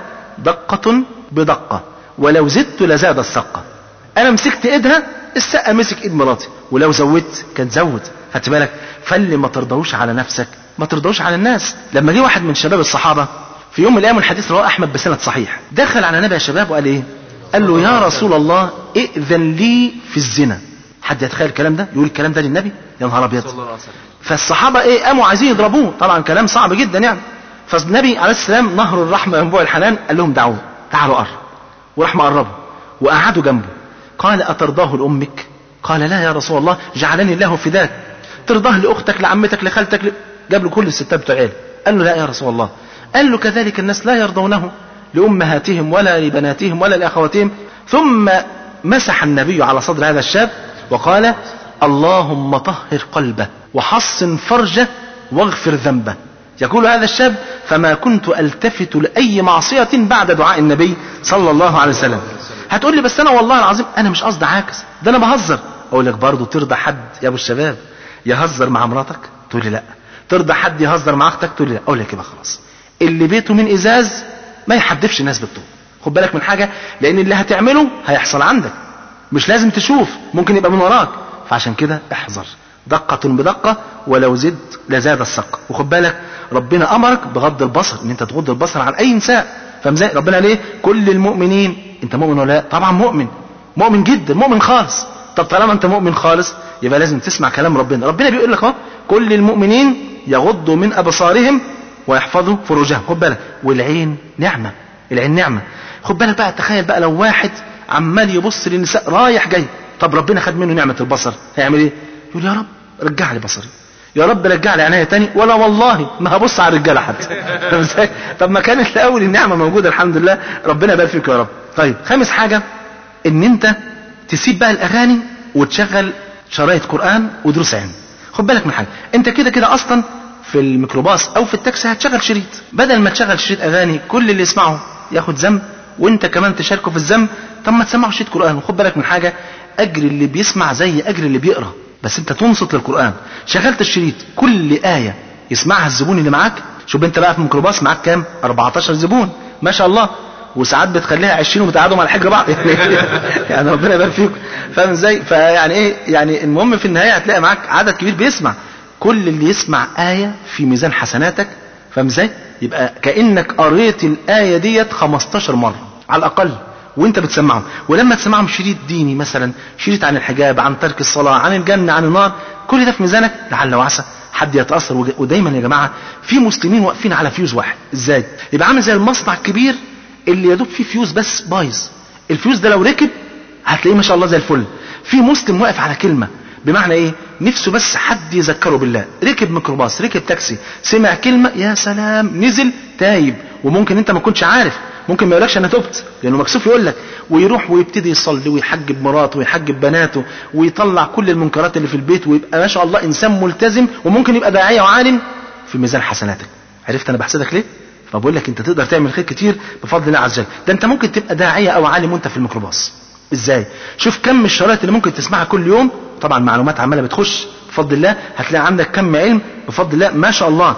دقة بدقة ولو زدت لزاد السقة انا مسكت ايدها السقة مسك ايد مراتي ولو زودت كان زود خدت بالك فاللي ما ترضوش على نفسك ما ترضوش على الناس لما جه واحد من شباب الصحابة في يوم من الايام الحديث رواه احمد بسند صحيح دخل على النبي يا شباب وقال ايه قال له يا رسول الله ائذن لي في الزنا حد يتخيل الكلام ده يقول الكلام ده للنبي يا نهار ابيض صلى الله عليه وسلم فالصحابة ايه قاموا عايزين يضربوه طبعا كلام صعب جدا يعني فالنبي عليه السلام نهر الرحمة ينبوع الحنان قال لهم دعوه تعالوا قرب وراح مقربه وقعدوا جنبه قال أترضاه لأمك قال لا يا رسول الله جعلني الله فداك ترضاه لأختك لعمتك لخالتك ل... جاب له كل الستات بتوع عيله قال له لا يا رسول الله قال له كذلك الناس لا يرضونه لأمهاتهم ولا لبناتهم ولا لأخواتهم ثم مسح النبي على صدر هذا الشاب وقال اللهم طهر قلبه وحصن فرجه واغفر ذنبه يقول هذا الشاب فما كنت التفت لاي معصيه بعد دعاء النبي صلى الله عليه وسلم هتقول لي بس انا والله العظيم انا مش قصدي عاكس ده انا بهزر اقول لك برضه ترضى حد يا ابو الشباب يهزر مع مراتك تقول لي لا ترضى حد يهزر مع اختك تقول لي لا اقول لك يبقى خلاص اللي بيته من ازاز ما يحدفش الناس بالطوب خد بالك من حاجه لان اللي هتعمله هيحصل عندك مش لازم تشوف ممكن يبقى من وراك فعشان كده احذر دقة بدقة ولو زد لزاد السق وخد بالك ربنا امرك بغض البصر ان انت تغض البصر عن اي نساء فاهم ازاي ربنا ليه كل المؤمنين انت مؤمن ولا لا طبعا مؤمن مؤمن جدا مؤمن خالص طب طالما انت مؤمن خالص يبقى لازم تسمع كلام ربنا ربنا بيقول لك اهو كل المؤمنين يغضوا من ابصارهم ويحفظوا فروجهم خد بالك والعين نعمة العين نعمة خد بالك بقى تخيل بقى لو واحد عمال يبص للنساء رايح جاي طب ربنا خد منه نعمة البصر هيعمل ايه يقول يا رب رجع لي بصري يا رب رجع لي عينيا تاني ولا والله ما هبص على الرجاله حتى فاهم ازاي؟ طب ما كانت الاول النعمه موجوده الحمد لله ربنا يبارك فيك يا رب طيب خامس حاجه ان انت تسيب بقى الاغاني وتشغل شرايط قران ودروس علم خد بالك من حاجه انت كده كده اصلا في الميكروباص او في التاكسي هتشغل شريط بدل ما تشغل شريط اغاني كل اللي يسمعه ياخد ذنب وانت كمان تشاركه في الذنب طب ما تسمعه شريط قران وخد بالك من حاجه اجر اللي بيسمع زي اجر اللي بيقرا بس انت تنصت للقران شغلت الشريط كل ايه يسمعها الزبون اللي معاك شوف انت بقى في الميكروباص معاك كام 14 زبون ما شاء الله وساعات بتخليها 20 وبتقعدهم على حجر بعض يعني, يعني ربنا يبارك فيكم فاهم ازاي فيعني ايه يعني المهم في النهايه هتلاقي معاك عدد كبير بيسمع كل اللي يسمع ايه في ميزان حسناتك فاهم ازاي يبقى كانك قريت الايه ديت 15 مره على الاقل وانت بتسمعهم ولما تسمعهم شريط ديني مثلا شريط عن الحجاب عن ترك الصلاه عن الجنه عن النار كل ده في ميزانك لعل وعسى حد يتاثر وج- ودايما يا جماعه في مسلمين واقفين على فيوز واحد ازاي يبقى عامل زي المصنع الكبير اللي يدوب فيه فيوز بس بايظ الفيوز ده لو ركب هتلاقيه ما شاء الله زي الفل في مسلم واقف على كلمه بمعنى ايه نفسه بس حد يذكره بالله ركب ميكروباص ركب تاكسي سمع كلمه يا سلام نزل تايب وممكن انت ما كنتش عارف ممكن ما يقولكش انا تبت لانه مكسوف يقول لك ويروح ويبتدي يصلي ويحجب مراته ويحجب بناته ويطلع كل المنكرات اللي في البيت ويبقى ما شاء الله انسان ملتزم وممكن يبقى داعيه وعالم في ميزان حسناتك عرفت انا بحسدك ليه فبقول لك انت تقدر تعمل خير كتير بفضل الله عز وجل ده انت ممكن تبقى داعيه او عالم وانت في الميكروباص ازاي شوف كم الشرايط اللي ممكن تسمعها كل يوم طبعا معلومات عماله بتخش بفضل الله هتلاقي عندك كم علم بفضل الله ما شاء الله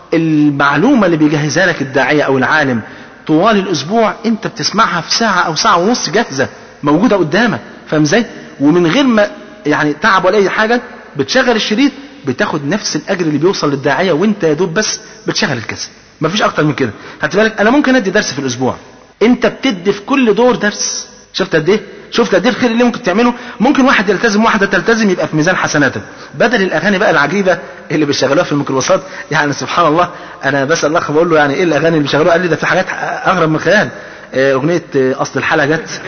المعلومه اللي بيجهزها لك الداعيه او العالم طوال الاسبوع انت بتسمعها في ساعه او ساعه ونص جاهزه موجوده قدامك فاهم ازاي ومن غير ما يعني تعب ولا اي حاجه بتشغل الشريط بتاخد نفس الاجر اللي بيوصل للداعيه وانت يا دوب بس بتشغل الكاسيت مفيش اكتر من كده خدت بالك انا ممكن ادي درس في الاسبوع انت بتدي في كل دور درس شفت قد ايه شفت قد ايه الخير اللي ممكن تعمله ممكن واحد يلتزم واحده تلتزم يبقى في ميزان حسناتك بدل الاغاني بقى العجيبه اللي بيشغلوها في الميكروباصات يعني سبحان الله انا بسال الاخ بقول له يعني ايه الاغاني اللي بيشغلوها قال لي ده في حاجات اغرب من الخيال آه، اغنيه آه، اصل الحلقه جت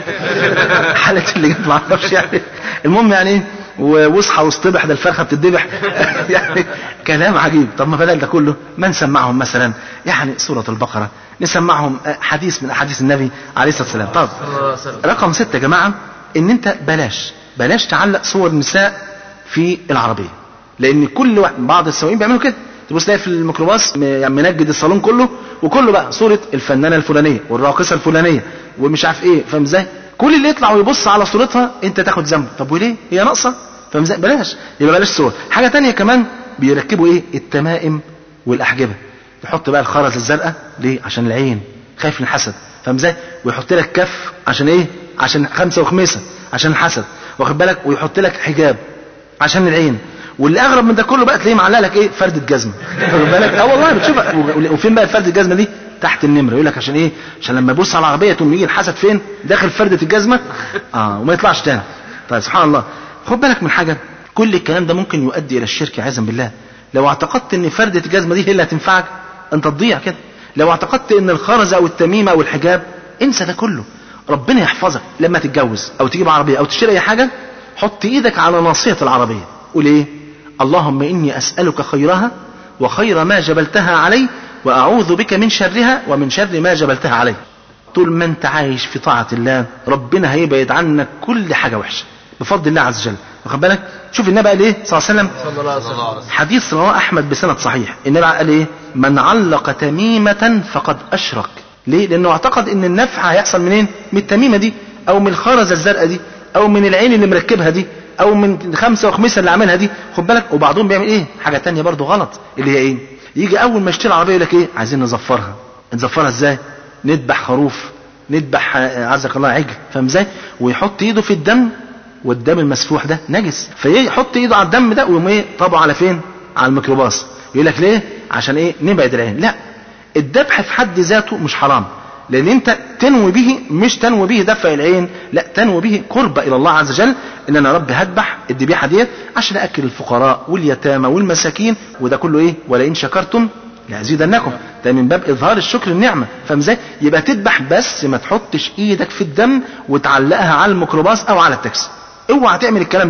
حلقه اللي جت ما اعرفش يعني المهم يعني ايه و- واصحى واصطبح ده الفرخه بتدبح يعني كلام عجيب طب ما بدل ده كله ما نسمعهم مثلا يعني سوره البقره نسمعهم آه، حديث من احاديث النبي عليه الصلاه والسلام طب صلى الله عليه وسلم رقم ستة يا جماعة ان انت بلاش بلاش تعلق صور نساء في العربية لان كل واحد بعض السواقين بيعملوا كده تبص تلاقي في الميكروباص م- يعني منجد الصالون كله وكله بقى صورة الفنانة الفلانية والراقصة الفلانية ومش عارف ايه فاهم ازاي كل اللي يطلع ويبص على صورتها انت تاخد ذنب طب وليه هي ناقصة فاهم ازاي بلاش يبقى بلاش صور حاجة تانية كمان بيركبوا ايه التمائم والاحجبة يحط بقى الخرز الزرقاء ليه عشان العين خايف من الحسد فاهم ازاي ويحط لك كف عشان ايه عشان خمسه وخميسه عشان الحسد واخد بالك ويحط لك حجاب عشان العين واللي اغرب من ده كله بقى تلاقيه معلق لك ايه فردة جزمه واخد بالك اه والله بتشوفها و- وفين بقى فردة الجزمه دي تحت النمره يقول لك عشان ايه عشان لما يبص على العربيه تقوم يجي الحسد فين داخل فردة الجزمه اه وما يطلعش تاني طيب سبحان الله خد بالك من حاجه كل الكلام ده ممكن يؤدي الى الشرك عياذا بالله لو اعتقدت ان فردة الجزمه دي هي اللي هتنفعك انت تضيع كده لو اعتقدت ان الخرز او التميمه او الحجاب انسى ده كله ربنا يحفظك لما تتجوز او تجيب عربيه او تشتري اي حاجه حط ايدك على ناصيه العربيه قول ايه اللهم اني اسالك خيرها وخير ما جبلتها علي واعوذ بك من شرها ومن شر ما جبلتها علي طول ما انت عايش في طاعه الله ربنا هيبعد عنك كل حاجه وحشه بفضل الله عز وجل واخد بالك شوف النبي قال ايه صلى الله عليه وسلم صلى الله عليه وسلم حديث رواه احمد بسند صحيح النبي قال ايه من علق تميمه فقد اشرك ليه لانه اعتقد ان النفع هيحصل منين من التميمه دي او من الخرزه الزرقاء دي او من العين اللي مركبها دي او من خمسه وخميسه اللي عاملها دي خد بالك وبعضهم بيعمل ايه حاجه تانية برضو غلط اللي هي ايه يجي اول ما يشتري العربيه يقول لك ايه عايزين نزفرها نزفرها ازاي نذبح خروف نذبح آه، عزك الله عجل فاهم ازاي ويحط ايده في الدم والدم المسفوح ده نجس فيحط ايده على الدم ده ويقوم ايه طبعه على فين على الميكروباص يقول لك ليه عشان ايه نبعد العين لا الذبح في حد ذاته مش حرام لان انت تنوي به مش تنوي به دفع العين لا تنوي به قرب الى الله عز وجل ان انا رب هذبح الذبيحه ديت عشان اكل الفقراء واليتامى والمساكين وده كله ايه ولئن شكرتم لازيدنكم ده من باب اظهار الشكر النعمه فاهم ازاي يبقى تذبح بس ما تحطش ايدك في الدم وتعلقها على الميكروباص او على التاكسي اوعى تعمل الكلام ده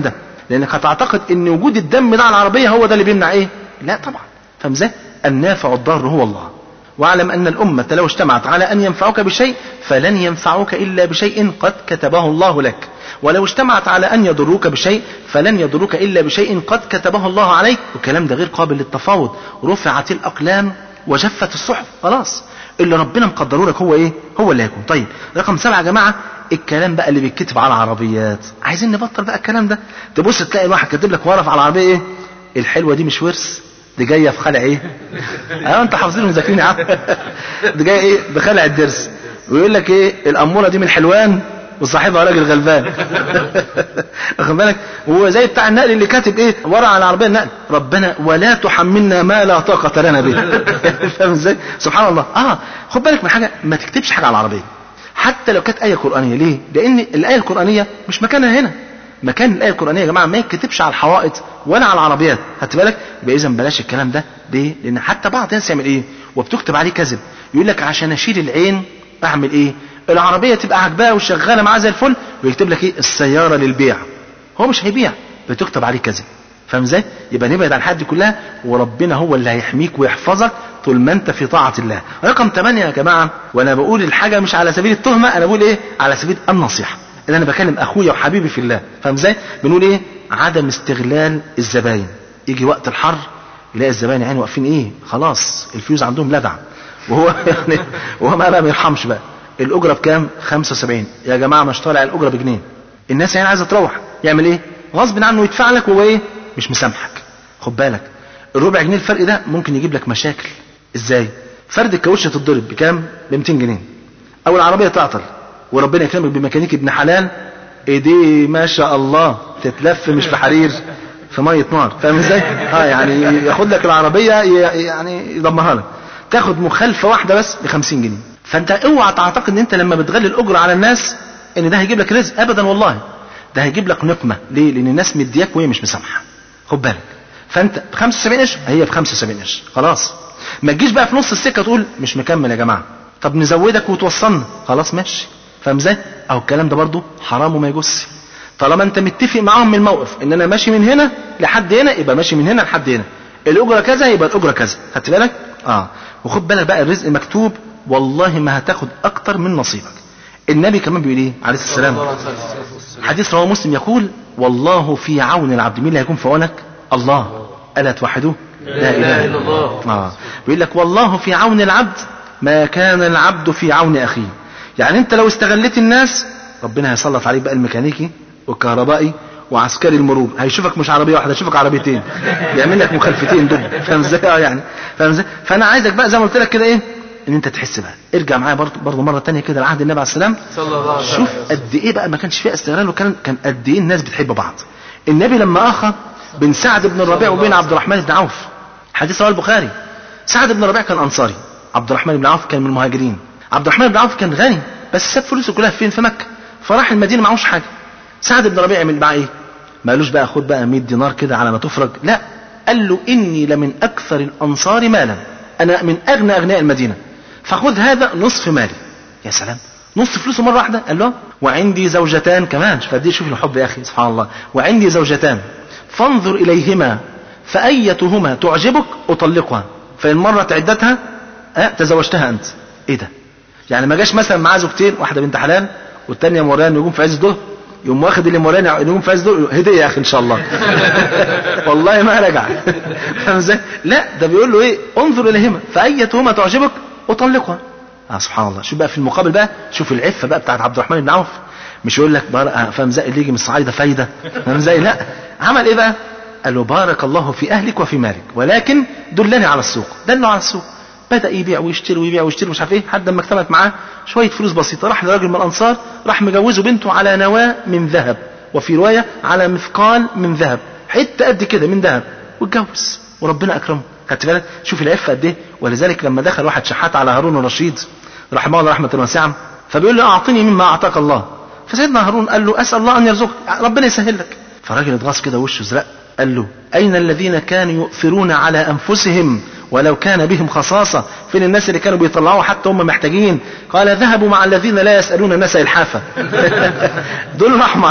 لانك هتعتقد ان وجود الدم ده على العربيه هو ده اللي بيمنع ايه لا طبعا فاهم ازاي النافع الضار هو الله واعلم ان الامه لو اجتمعت على ان ينفعوك بشيء فلن ينفعوك الا بشيء قد كتبه الله لك ولو اجتمعت على ان يضروك بشيء فلن يضروك الا بشيء قد كتبه الله عليك والكلام ده غير قابل للتفاوض رفعت الاقلام وجفت الصحف خلاص اللي ربنا مقدره لك هو ايه هو اللي هيكون طيب رقم سبعة يا جماعه الكلام بقى اللي بيتكتب على العربيات عايزين نبطل بقى الكلام ده تبص تلاقي الواحد كاتب لك ورقه على العربيه ايه الحلوه دي مش ورث دي جايه في خلع ايه اه انت حافظين ومذاكرين يا عم دي جايه ايه بخلع الدرس ويقول لك ايه الاموره دي من حلوان وصاحبها راجل غلبان واخد بالك وهو زي بتاع النقل اللي كاتب ايه ورا على العربيه النقل ربنا ولا تحملنا ما لا طاقه لنا به فاهم ازاي سبحان الله اه خد بالك من حاجه ما تكتبش حاجه على العربيه حتى لو كانت ايه قرانيه ليه لان الايه القرانيه مش مكانها هنا مكان الايه القرانيه يا جماعه ما يتكتبش على الحوائط ولا على العربيات خدت بالك يبقى اذا بلاش الكلام ده ليه لان حتى بعض الناس يعمل ايه وبتكتب عليه كذب يقول لك عشان اشيل العين اعمل ايه العربيه تبقى عاجباه وشغاله معاه زي الفل ويكتب لك ايه السياره للبيع هو مش هيبيع بتكتب عليه كذب فاهم ازاي يبقى نبعد عن الحاجات دي كلها وربنا هو اللي هيحميك ويحفظك طول ما انت في طاعه الله رقم 8 يا جماعه وانا بقول الحاجه مش على سبيل التهمه انا بقول ايه على سبيل النصيحه اللي انا بكلم اخويا وحبيبي في الله فاهم ازاي بنقول ايه عدم استغلال الزباين يجي وقت الحر يلاقي الزباين يعني واقفين ايه خلاص الفيوز عندهم لدع وهو يعني وهو ما بقى ما يرحمش بقى الاجره بكام 75 يا جماعه مش طالع الاجره بجنيه الناس يعني عايزه تروح يعمل ايه غصب عنه يدفع لك وهو ايه مش مسامحك خد بالك الربع جنيه الفرق ده ممكن يجيب لك مشاكل ازاي فرد الكاوتشه تتضرب بكام ب 200 جنيه او العربيه تعطل وربنا يكرمك بميكانيكي ابن حلال ايديه ما شاء الله تتلف مش في حرير في ميه نار فاهم ازاي اه يعني ياخد لك العربيه ي- يعني يدمرها لك تاخد مخالفه واحده بس ب 50 جنيه فانت اوعى تعتقد ان انت لما بتغلي الاجره على الناس ان ده هيجيب لك رزق ابدا والله ده هيجيب لك نقمه ليه لان الناس مدياك وهي مش مسامحه خد بالك فانت ب 75 قرش هي ب 75 قرش خلاص ما تجيش بقى في نص السكه تقول مش مكمل يا جماعه طب نزودك وتوصلنا خلاص ماشي فاهم ازاي او الكلام ده برضو حرام وما يجوزش طالما انت متفق معاهم من الموقف ان انا ماشي من هنا لحد هنا يبقى ماشي من هنا لحد هنا الاجره كذا يبقى الاجره كذا خدت بالك اه وخد بالك بقى الرزق مكتوب والله ما هتاخد اكتر من نصيبك النبي كمان بيقول ايه عليه السلام حديث رواه مسلم يقول والله في عون العبد مين اللي هيكون في عونك الله الا توحدوه لا اله الا الله آه. بيقول لك والله في عون العبد ما كان العبد في عون اخيه يعني انت لو استغلت الناس ربنا هيسلط عليك بقى الميكانيكي والكهربائي وعسكري المرور هيشوفك مش عربيه واحده هيشوفك عربيتين يعمل لك مخالفتين دول فاهم ازاي اه يعني فاهم ازاي فانا عايزك بقى زي ما قلت لك كده ايه ان انت تحس بقى ارجع معايا برضه برضه مره تانية كده لعهد النبي عليه السلام صلى الله عليه شوف قد ايه بقى ما كانش فيها استغلال وكان كان قد ايه الناس بتحب بعض النبي لما اخى بين سعد بن الربيع وبين عبد الرحمن بن عوف حديث رواه البخاري سعد بن الربيع كان انصاري عبد الرحمن بن عوف كان من المهاجرين عبد الرحمن بن عوف كان غني بس ساب فلوسه كلها فين في مكه فراح المدينه معهوش حاجه سعد بن الربيع يعمل معاه ايه ما قالوش بقى خد بقى 100 دينار كده على ما تفرج لا قال له اني لمن اكثر الانصار مالا انا من اغنى اغنياء المدينه فخذ هذا نصف مالي يا سلام نص فلوسه مره واحده قال له وعندي زوجتان كمان شوف قد ايه شوف الحب يا اخي سبحان الله وعندي زوجتان فانظر اليهما فايتهما تعجبك اطلقها فان مرت عدتها أه تزوجتها انت ايه ده يعني ما جاش مثلا معاه زوجتين واحده بنت حلال والثانيه موريها نجوم في عز الظهر يقوم واخد اللي موريها نجوم في عز الظهر هديه يا اخي ان شاء الله والله ما رجع فاهم ازاي؟ لا ده بيقول له ايه انظر اليهما فايتهما تعجبك اطلقها اه سبحان الله شوف بقى في المقابل بقى شوف العفه بقى بتاعت عبد الرحمن بن عوف مش يقول لك بار... آه، فاهم ازاي اللي يجي من الصعايده فايده فاهم ازاي لا عمل ايه بقى قال له بارك الله في اهلك وفي مالك ولكن دلني على السوق دله على السوق بدا يبيع ويشتري ويبيع ويشتري مش عارف ايه لحد ما اكتملت معاه شويه فلوس بسيطه راح لراجل من الانصار راح مجوزه بنته على نواه من ذهب وفي روايه على مثقال من ذهب حته قد كده من ذهب واتجوز وربنا اكرمه خدت بالك شوف العفه قد ايه ولذلك لما دخل واحد شحات على هارون الرشيد رحمه الله رحمه واسعه فبيقول له اعطني مما اعطاك الله فسيدنا هارون قال له اسال الله ان يرزقك ربنا يسهل لك فالراجل اتغاظ كده وشه زرق قال له اين الذين كانوا يؤثرون على انفسهم ولو كان بهم خصاصة فين الناس اللي كانوا بيطلعوا حتى هم محتاجين قال ذهبوا مع الذين لا يسألون الناس إلحافا دول راحوا مع دول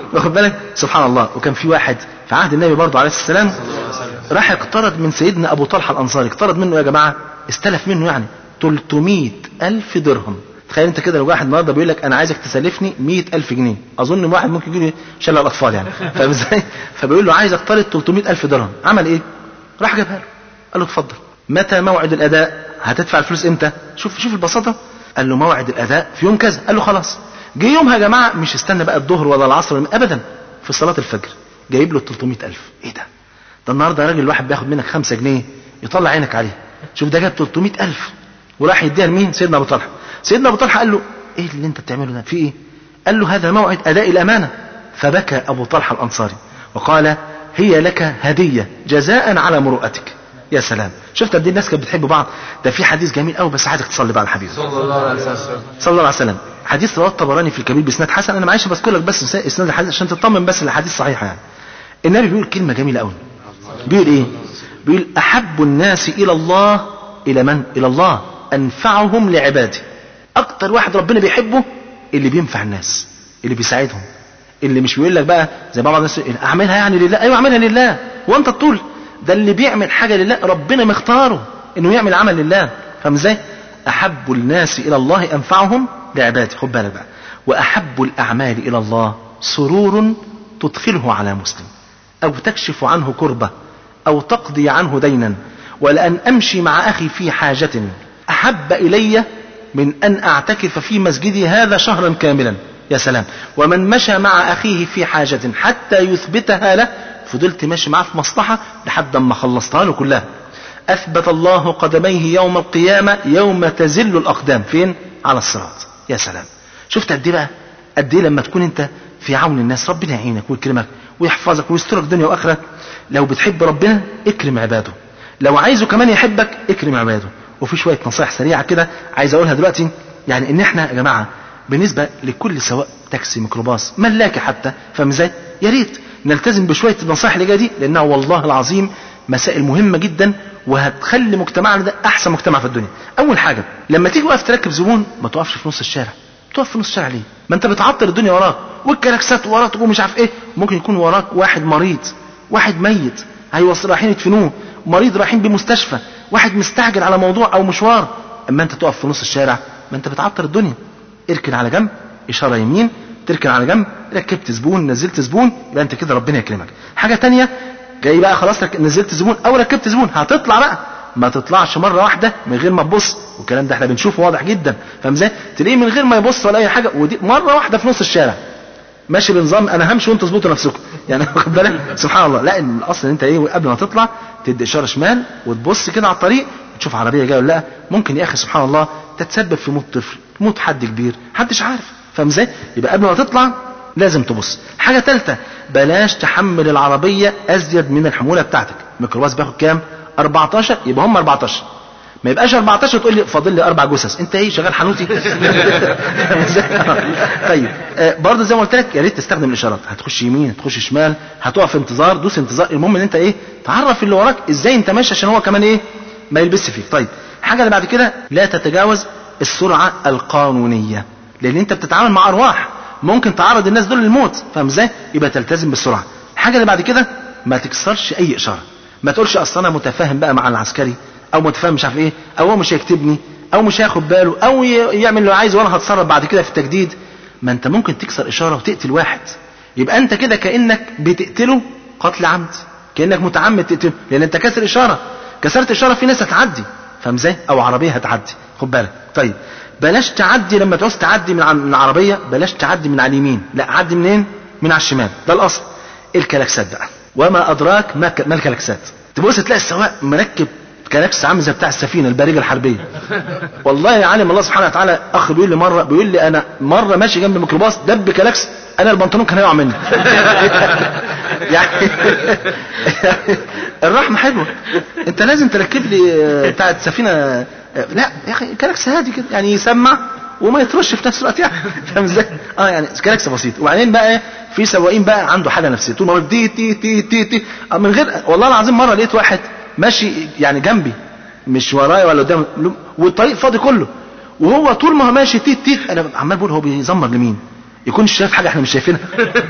واخد بالك سبحان الله وكان في واحد في عهد النبي برضه عليه السلام راح اقترض من سيدنا ابو طلحه الانصاري اقترض منه يا جماعه استلف منه يعني 300 الف درهم تخيل انت كده لو واحد النهارده بيقول لك انا عايزك تسلفني 100 الف جنيه اظن واحد ممكن يجي شلل الاطفال يعني فاهم ازاي فبيقول له عايز اقترض 300 الف درهم عمل ايه راح جابها له قال له اتفضل متى موعد الاداء هتدفع الفلوس امتى شوف شوف البساطه قال له موعد الاداء في يوم كذا قال له خلاص جه يومها يا جماعه مش استنى بقى الظهر ولا العصر ولا ابدا في صلاه الفجر جايب له 300 الف ايه ده ده النهارده راجل الواحد بياخد منك 5 جنيه يطلع عينك عليه شوف ده جاب 300 الف وراح يديها لمين سيدنا ابو طلحه سيدنا ابو طلحه قال له ايه اللي انت بتعمله ده في ايه قال له هذا موعد اداء الامانه فبكى ابو طلحه الانصاري وقال هي لك هديه جزاء على مروءتك يا سلام شفت قد ايه الناس كانت بتحب بعض ده في حديث جميل قوي بس عايزك تصلي بقى على الحبيب صلى الله عليه وسلم صلى الله عليه وسلم حديث رواه الطبراني في الكبير باسناد حسن انا معلش بذكر لك بس اسناد الحديث عشان تطمن بس الحديث صحيحه يعني النبي بيقول كلمه جميله قوي بيقول ايه بيقول احب الناس الى الله الى من الى الله انفعهم لعباده اكتر واحد ربنا بيحبه اللي بينفع الناس اللي بيساعدهم اللي مش بيقول لك بقى زي بعض الناس يقول اعملها يعني لله ايوه اعملها لله وانت تطول ده اللي بيعمل حاجه لله ربنا مختاره انه يعمل عمل لله فاهم ازاي احب الناس الى الله انفعهم لعباده خد بالك بقى واحب الاعمال الى الله سرور تدخله على مسلم او تكشف عنه كربه او تقضي عنه دينا ولان امشي مع اخي في حاجه احب الي من ان اعتكف في مسجدي هذا شهرا كاملا يا سلام ومن مشى مع اخيه في حاجه حتى يثبتها له فضلت ماشي معاه في مصلحه لحد ما خلصتها له كلها اثبت الله قدميه يوم القيامه يوم تزل الاقدام فين على الصراط يا سلام شفت قد ايه بقى قد ايه لما تكون انت في عون الناس ربنا يعينك ويكرمك ويحفظك ويسترك دنيا واخره لو بتحب ربنا اكرم عباده لو عايزه كمان يحبك اكرم عباده وفي شويه نصايح سريعه كده عايز اقولها دلوقتي يعني ان احنا يا جماعه بالنسبه لكل سواء تاكسي ميكروباص ملاكي حتى فاهم ازاي يا ريت نلتزم بشويه النصائح اللي جايه دي لانها والله العظيم مسائل مهمه جدا وهتخلي مجتمعنا ده احسن مجتمع في الدنيا اول حاجه لما تيجي واقف تركب زبون ما تقفش في نص الشارع تقف في نص الشارع ليه ما انت بتعطل الدنيا وراك والكلاكسات وراك ومش عارف ايه ممكن يكون وراك واحد مريض واحد ميت هيوصل رايحين يدفنوه مريض رايحين بمستشفى واحد مستعجل على موضوع او مشوار اما انت تقف في نص الشارع ما انت بتعطل الدنيا اركن على جنب اشاره يمين تركن على جنب ركبت زبون نزلت زبون يبقى انت كده ربنا يكرمك حاجه تانية جاي بقى خلاص رك- نزلت زبون او ركبت زبون هتطلع بقى ما تطلعش مره واحده من غير ما تبص والكلام ده احنا بنشوفه واضح جدا فاهم ازاي تلاقيه من غير ما يبص ولا اي حاجه ودي مره واحده في نص الشارع ماشي بنظام انا همشي وانتوا اظبطوا نفسكم يعني واخد بالك سبحان الله لا إن الاصل إن انت ايه قبل ما تطلع تدي اشاره شمال وتبص كده على الطريق تشوف عربيه جايه ولا لا ممكن يا اخي سبحان الله تتسبب في موت طفل موت حد كبير محدش عارف فاهم ازاي يبقى قبل ما تطلع لازم تبص حاجه ثالثه بلاش تحمل العربيه ازيد من الحموله بتاعتك الميكروباص بياخد كام 14 يبقى هم 14 ما يبقاش 14 تقول لي فاضل لي اربع جثث انت ايه شغال حنوتي فاهم إزاي؟ طيب آه، برضه زي ما قلت لك يا ريت تستخدم الاشارات هتخش يمين هتخش شمال هتقف انتظار دوس انتظار المهم ان انت ايه تعرف اللي وراك ازاي انت ماشي عشان هو كمان ايه ما يلبسش فيك طيب الحاجه اللي بعد كده لا تتجاوز السرعه القانونيه لان انت بتتعامل مع ارواح ممكن تعرض الناس دول للموت فاهم ازاي يبقى تلتزم بالسرعه الحاجه اللي بعد كده ما تكسرش اي اشاره ما تقولش اصل انا متفاهم بقى مع العسكري او متفاهم مش عارف ايه او هو مش هيكتبني او مش هياخد باله او ي- يعمل اللي عايزه وانا هتصرف بعد كده في التجديد ما انت ممكن تكسر اشاره وتقتل واحد يبقى انت كده كانك بتقتله قتل عمد كانك متعمد تقتله لان انت كسر اشاره كسرت اشاره في ناس هتعدي فاهم ازاي او عربيه هتعدي خد بالك طيب بلاش تعدي لما تعوز تعدي من ع- من العربيه بلاش تعدي من على اليمين لا عدي منين من على الشمال ده الاصل الكلاكسات بقى وما ادراك ما ك- ما الكلاكسات تبص تلاقي السواق مركب كلاكس عامل زي بتاع السفينه البارجه الحربيه والله يا عالم الله سبحانه وتعالى اخ بيقول لي مره بيقول لي انا مره ماشي جنب ميكروباص دب كلاكس انا البنطلون كان هيقع مني يعني الرحمه حلوه انت لازم تركب لي آه، بتاعت سفينه آه، لا يا اخي كلاكس هادي كده يعني يسمع وما يطرش في نفس الوقت يعني فاهم ازاي؟ اه يعني كلاكس بسيط وبعدين بقى إيه، في سواقين بقى عنده حاله نفسيه طول ما هو تي تي تي تي تي آه، من غير والله العظيم مره لقيت واحد ماشي يعني جنبي مش ورايا ولا قدام والطريق فاضي كله وهو طول ما هو ماشي تيت تيت انا عمال بقول هو بيزمر لمين يكون شايف حاجه احنا مش شايفينها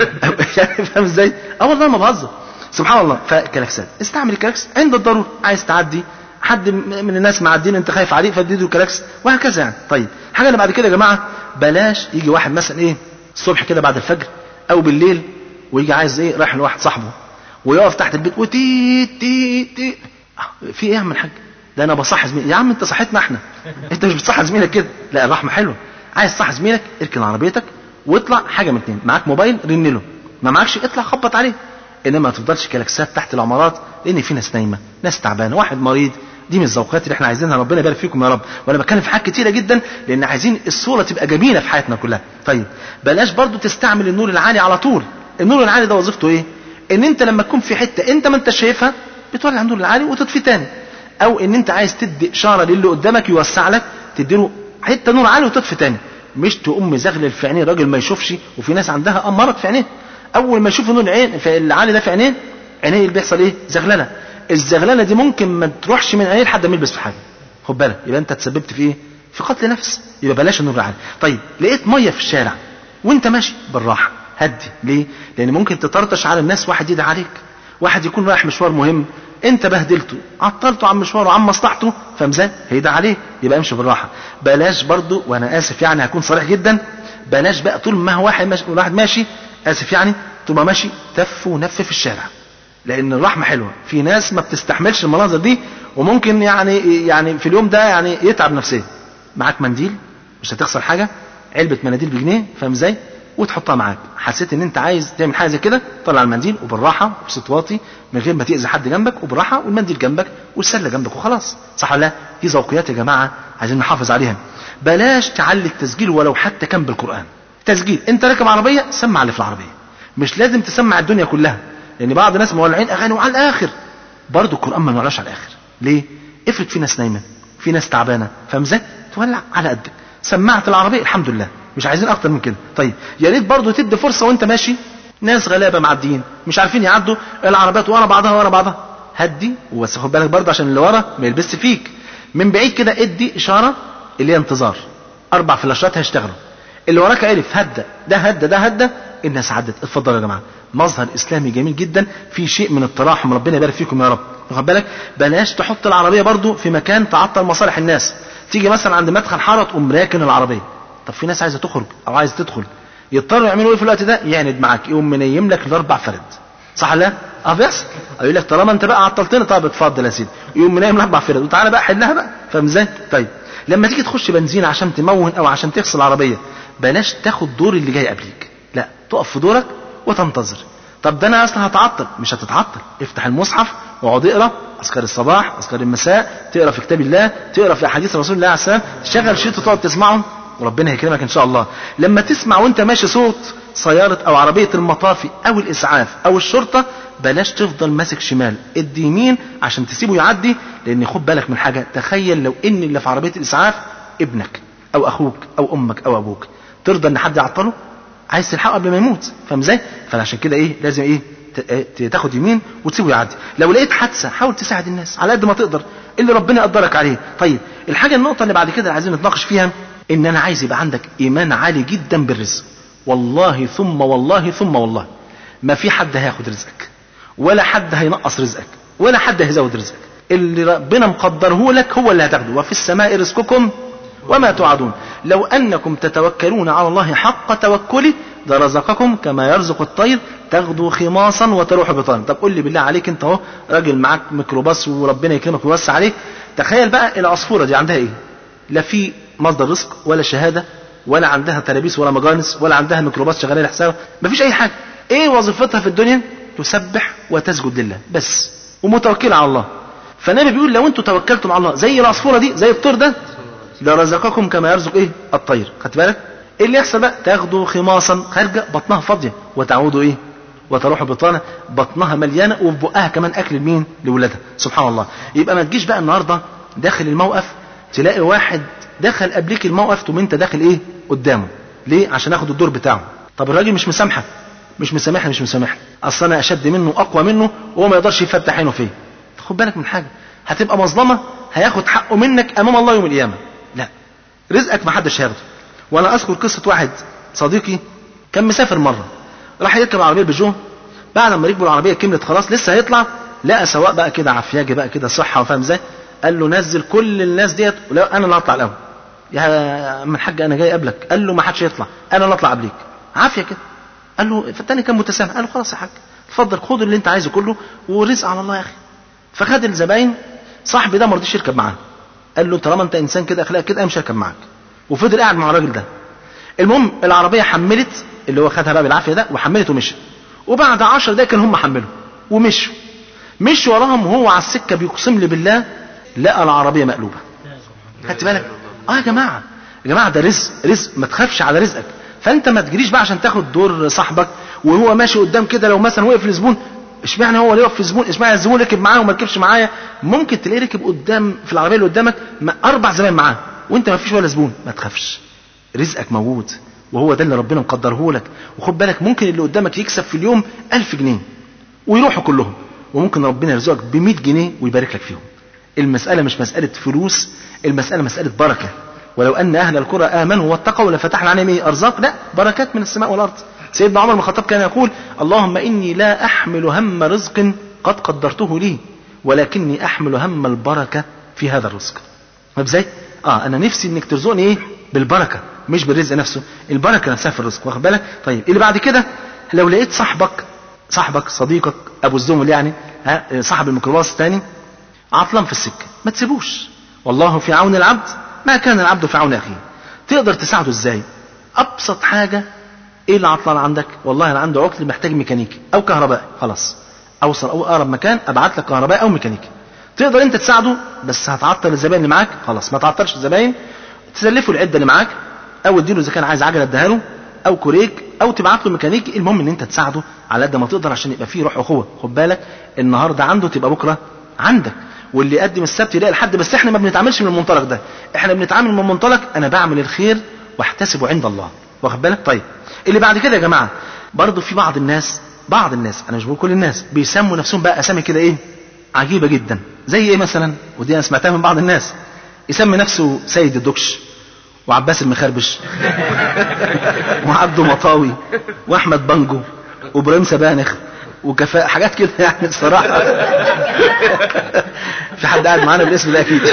يعني فاهم ازاي اه والله ما بهزر سبحان الله فكلاكسات استعمل الكلاكس عند الضروره عايز تعدي حد من الناس معدين انت خايف عليه فاديله الكلاكس وهكذا يعني طيب الحاجه اللي بعد كده يا جماعه بلاش يجي واحد مثلا ايه الصبح كده بعد الفجر او بالليل ويجي عايز ايه رايح لواحد صاحبه ويقف تحت البيت وتي تي تي آه، في ايه يا عم الحاج ده انا بصحي زميلي يا عم انت صحيتنا احنا انت مش بتصحي زميلك كده لا الرحمه حلوه عايز تصحي زميلك اركن عربيتك واطلع حاجه من اتنين معاك موبايل رن له ما معكش اطلع خبط عليه انما ما تفضلش كلاكسات تحت العمارات لان في ناس نايمه ناس تعبانه واحد مريض دي من الذوقات اللي احنا عايزينها ربنا يبارك فيكم يا رب وانا بتكلم في حاجات كتيره جدا لان عايزين الصوره تبقى جميله في حياتنا كلها طيب بلاش برضو تستعمل النور العالي على طول النور العالي ده وظيفته ايه ان انت لما تكون في حته انت ما انت شايفها بتولع النور العالي وتطفي تاني او ان انت عايز تدي اشاره للي قدامك يوسع لك تديله حته نور عالي وتطفي تاني مش تقوم مزغلل في عينيه راجل ما يشوفش وفي ناس عندها امرض في عينيه اول ما يشوف النور العين في العالي ده في عينيه عينيه اللي بيحصل ايه زغلله الزغلله دي ممكن ما تروحش من عينيه لحد ما يلبس في حاجه خد بالك يبقى انت تسببت في ايه في قتل نفس يبقى بلاش النور العالي طيب لقيت ميه في الشارع وانت ماشي بالراحه هدي ليه لان ممكن تطرطش على الناس واحد يدعي عليك واحد يكون رايح مشوار مهم انت بهدلته عطلته عن مشواره عن مصلحته فمزاه هيدعي عليه يبقى امشي بالراحه بلاش برضو وانا اسف يعني هكون صريح جدا بلاش بقى طول ما هو واحد ماشي واحد ماشي اسف يعني طول ما ماشي تف ونف في الشارع لان الرحمه حلوه في ناس ما بتستحملش المناظر دي وممكن يعني يعني في اليوم ده يعني يتعب نفسيا معاك منديل مش هتخسر حاجه علبه مناديل بجنيه فاهم ازاي وتحطها معاك حسيت ان انت عايز تعمل حاجه زي كده طلع المنديل وبالراحه وبصوت واطي من غير ما تاذي حد جنبك وبالراحه والمنديل جنبك والسله جنبك وخلاص صح ولا لا دي ذوقيات يا جماعه عايزين نحافظ عليها بلاش تعلي التسجيل ولو حتى كان بالقران تسجيل انت راكب عربيه سمع اللي في العربيه مش لازم تسمع الدنيا كلها لان بعض الناس مولعين اغاني وعلى الاخر برضه القران ما نولعش على الاخر ليه افرض في ناس نايمه في ناس تعبانه فاهم ازاي تولع على قدك سمعت العربيه الحمد لله مش عايزين اكتر من كده طيب يا ريت برضه تدي فرصه وانت ماشي ناس غلابه معديين مش عارفين يعدوا العربيات ورا بعضها ورا بعضها هدي وبس خد بالك برضه عشان اللي ورا ما يلبسش فيك من بعيد كده ادي اشاره اللي هي انتظار اربع فلاشات هيشتغلوا اللي وراك عرف هدى ده هدى ده هدى الناس عدت اتفضلوا يا جماعه مظهر اسلامي جميل جدا في شيء من التراحم ربنا يبارك فيكم يا رب واخد بالك بلاش تحط العربيه برضو في مكان تعطل مصالح الناس تيجي مثلا عند مدخل حاره تقوم راكن العربيه طب في ناس عايزه تخرج او عايزه تدخل يضطروا يعملوا ايه في الوقت ده يعند معاك يقوم منيم لك الاربع فرد صح ولا لا؟ اه بيحصل يقول لك طالما انت بقى عطلتني طب اتفضل يا سيدي يقوم منيم الاربع فرد وتعالى بقى حلها بقى فاهم ازاي؟ طيب لما تيجي تخش بنزين عشان تمون او عشان تغسل العربيه بلاش تاخد دور اللي جاي قبليك لا تقف في دورك وتنتظر طب ده انا اصلا هتعطل مش هتتعطل افتح المصحف واقعد اقرا اذكار الصباح اذكار المساء تقرا في كتاب الله تقرا في احاديث رسول الله عليه السلام تشغل شريط وتقعد تسمعه وربنا هيكرمك ان شاء الله لما تسمع وانت ماشي صوت سيارة او عربية المطافي او الاسعاف او الشرطة بلاش تفضل ماسك شمال ادي يمين عشان تسيبه يعدي لان خد بالك من حاجة تخيل لو ان اللي في عربية الاسعاف ابنك او اخوك او امك او ابوك ترضى ان حد يعطله عايز تلحقه قبل ما يموت فاهم ازاي فعشان كده ايه لازم ايه ت- تاخد يمين وتسيبه يعدي لو لقيت حادثه حاول تساعد الناس على قد ما تقدر اللي ربنا قدرك عليه طيب الحاجه النقطه اللي بعد كده اللي عايزين نتناقش فيها ان انا عايز يبقى عندك ايمان عالي جدا بالرزق والله ثم والله ثم والله ما في حد هياخد رزقك ولا حد هينقص رزقك ولا حد هيزود رزقك اللي ربنا مقدره لك هو اللي هتاخده وفي السماء رزقكم وما توعدون لو أنكم تتوكلون على الله حق توكله لرزقكم كما يرزق الطير تغدو خماصا وتروح بطانا طب قول لي بالله عليك انت اهو راجل معاك ميكروباص وربنا يكرمك ويوسع عليك تخيل بقى العصفوره دي عندها ايه لا في مصدر رزق ولا شهاده ولا عندها تلابيس ولا مجانس ولا عندها ميكروباص شغاله لحسابها مفيش اي حاجه ايه وظيفتها في الدنيا تسبح وتسجد لله بس ومتوكله على الله فالنبي بيقول لو انتوا توكلتم على الله زي العصفوره دي زي الطير ده لرزقكم كما يرزق ايه الطير خدت بالك ايه اللي يحصل بقى تاخدوا خماصا خارجه بطنها فاضيه وتعودوا ايه وتروح بطانه بطنها مليانه وفي بقها كمان اكل لمين لولادها سبحان الله يبقى ما تجيش بقى النهارده داخل الموقف تلاقي واحد دخل قبليك الموقف تقوم انت داخل ايه قدامه ليه عشان اخد الدور بتاعه طب الراجل مش مسامحك مش مسامحني مش مسامحني اصل انا اشد منه واقوى منه وهو ما يقدرش يفتح عينه فيا خد بالك من حاجه هتبقى مظلمه هياخد حقه منك امام الله يوم القيامه لا رزقك ما حدش هياخده وانا اذكر قصه واحد صديقي كان مسافر مره راح يركب العربيه بيجو بعد ما ركبوا العربيه كملت خلاص لسه هيطلع لقى سواق بقى كده عفياجي بقى كده صحه وفاهم ازاي قال له نزل كل الناس ديت ولا انا اللي هطلع الاول يا عم الحاج انا جاي قبلك قال له ما حدش يطلع انا اللي اطلع قبليك عافيه كده قال له فالتاني كان متسامح قال له خلاص يا حاج اتفضل خد اللي انت عايزه كله ورزق على الله يا اخي فخد الزباين صاحبي ده ما رضيش يركب معاه قال له طالما انت انسان كده اخلاق كده انا مش هركب معاك وفضل قاعد مع الراجل ده المهم العربيه حملت اللي هو خدها بقى بالعافيه ده وحملت ومشي وبعد 10 دقايق كان هم حملوا ومشوا مشوا وراهم وهو على السكه بيقسم لي بالله لقى العربيه مقلوبه خدت بالك اه يا جماعه يا جماعه ده رزق رزق ما تخافش على رزقك فانت ما تجريش بقى عشان تاخد دور صاحبك وهو ماشي قدام كده لو مثلا وقف الزبون اشمعنى هو اللي يقف في الزبون اشمعنى الزبون ركب معاه وما ركبش معايا ممكن تلاقيه ركب قدام في العربيه اللي قدامك ما- اربع زمان معاه وانت ما فيش ولا زبون ما تخافش رزقك موجود وهو ده اللي ربنا مقدره لك وخد بالك ممكن اللي قدامك يكسب في اليوم ألف جنيه ويروحوا كلهم وممكن ربنا يرزقك ب 100 جنيه ويبارك لك فيهم المسألة مش مسألة فلوس المسألة مسألة بركة ولو أن أهل القرى آمنوا واتقوا لفتحنا عليهم إيه؟ أرزاق لا بركات من السماء والأرض سيدنا عمر بن الخطاب كان يقول اللهم إني لا أحمل هم رزق قد قدرته لي ولكني أحمل هم البركة في هذا الرزق طب ازاي؟ اه انا نفسي انك ترزقني ايه؟ بالبركه مش بالرزق نفسه، البركه نفسها في الرزق واخد بالك؟ طيب اللي بعد كده لو لقيت صاحبك صاحبك صديقك ابو الزمل يعني ها صاحب الميكروباص الثاني عطلان في السكه ما تسيبوش والله في عون العبد ما كان العبد في عون اخيه تقدر تساعده ازاي؟ ابسط حاجه ايه اللي عطلان عندك؟ والله انا عندي عطل محتاج ميكانيكي او كهربائي خلاص اوصل او اقرب مكان ابعت لك كهربائي او ميكانيكي تقدر انت تساعده بس هتعطل الزباين اللي معاك خلاص ما تعطلش الزباين تسلفه العده اللي معاك او اديله اذا كان عايز عجله اديها له او كوريك او تبعت له ميكانيكي المهم ان انت تساعده على قد ما تقدر عشان يبقى فيه روح اخوه خد بالك النهارده عنده تبقى بكره عندك واللي يقدم السبت يلاقي الحد بس احنا ما بنتعاملش من المنطلق ده احنا بنتعامل من منطلق انا بعمل الخير واحتسبه عند الله واخد بالك طيب اللي بعد كده يا جماعه برضه في بعض الناس بعض الناس انا مش بقول كل الناس بيسموا نفسهم بقى اسامي كده ايه عجيبة جدا زي ايه مثلا ودي انا سمعتها من بعض الناس يسمي نفسه سيد الدكش وعباس المخربش وعبده مطاوي واحمد بانجو وابراهيم سبانخ وكفاء حاجات كده يعني الصراحة في حد قاعد معانا بالاسم ده اكيد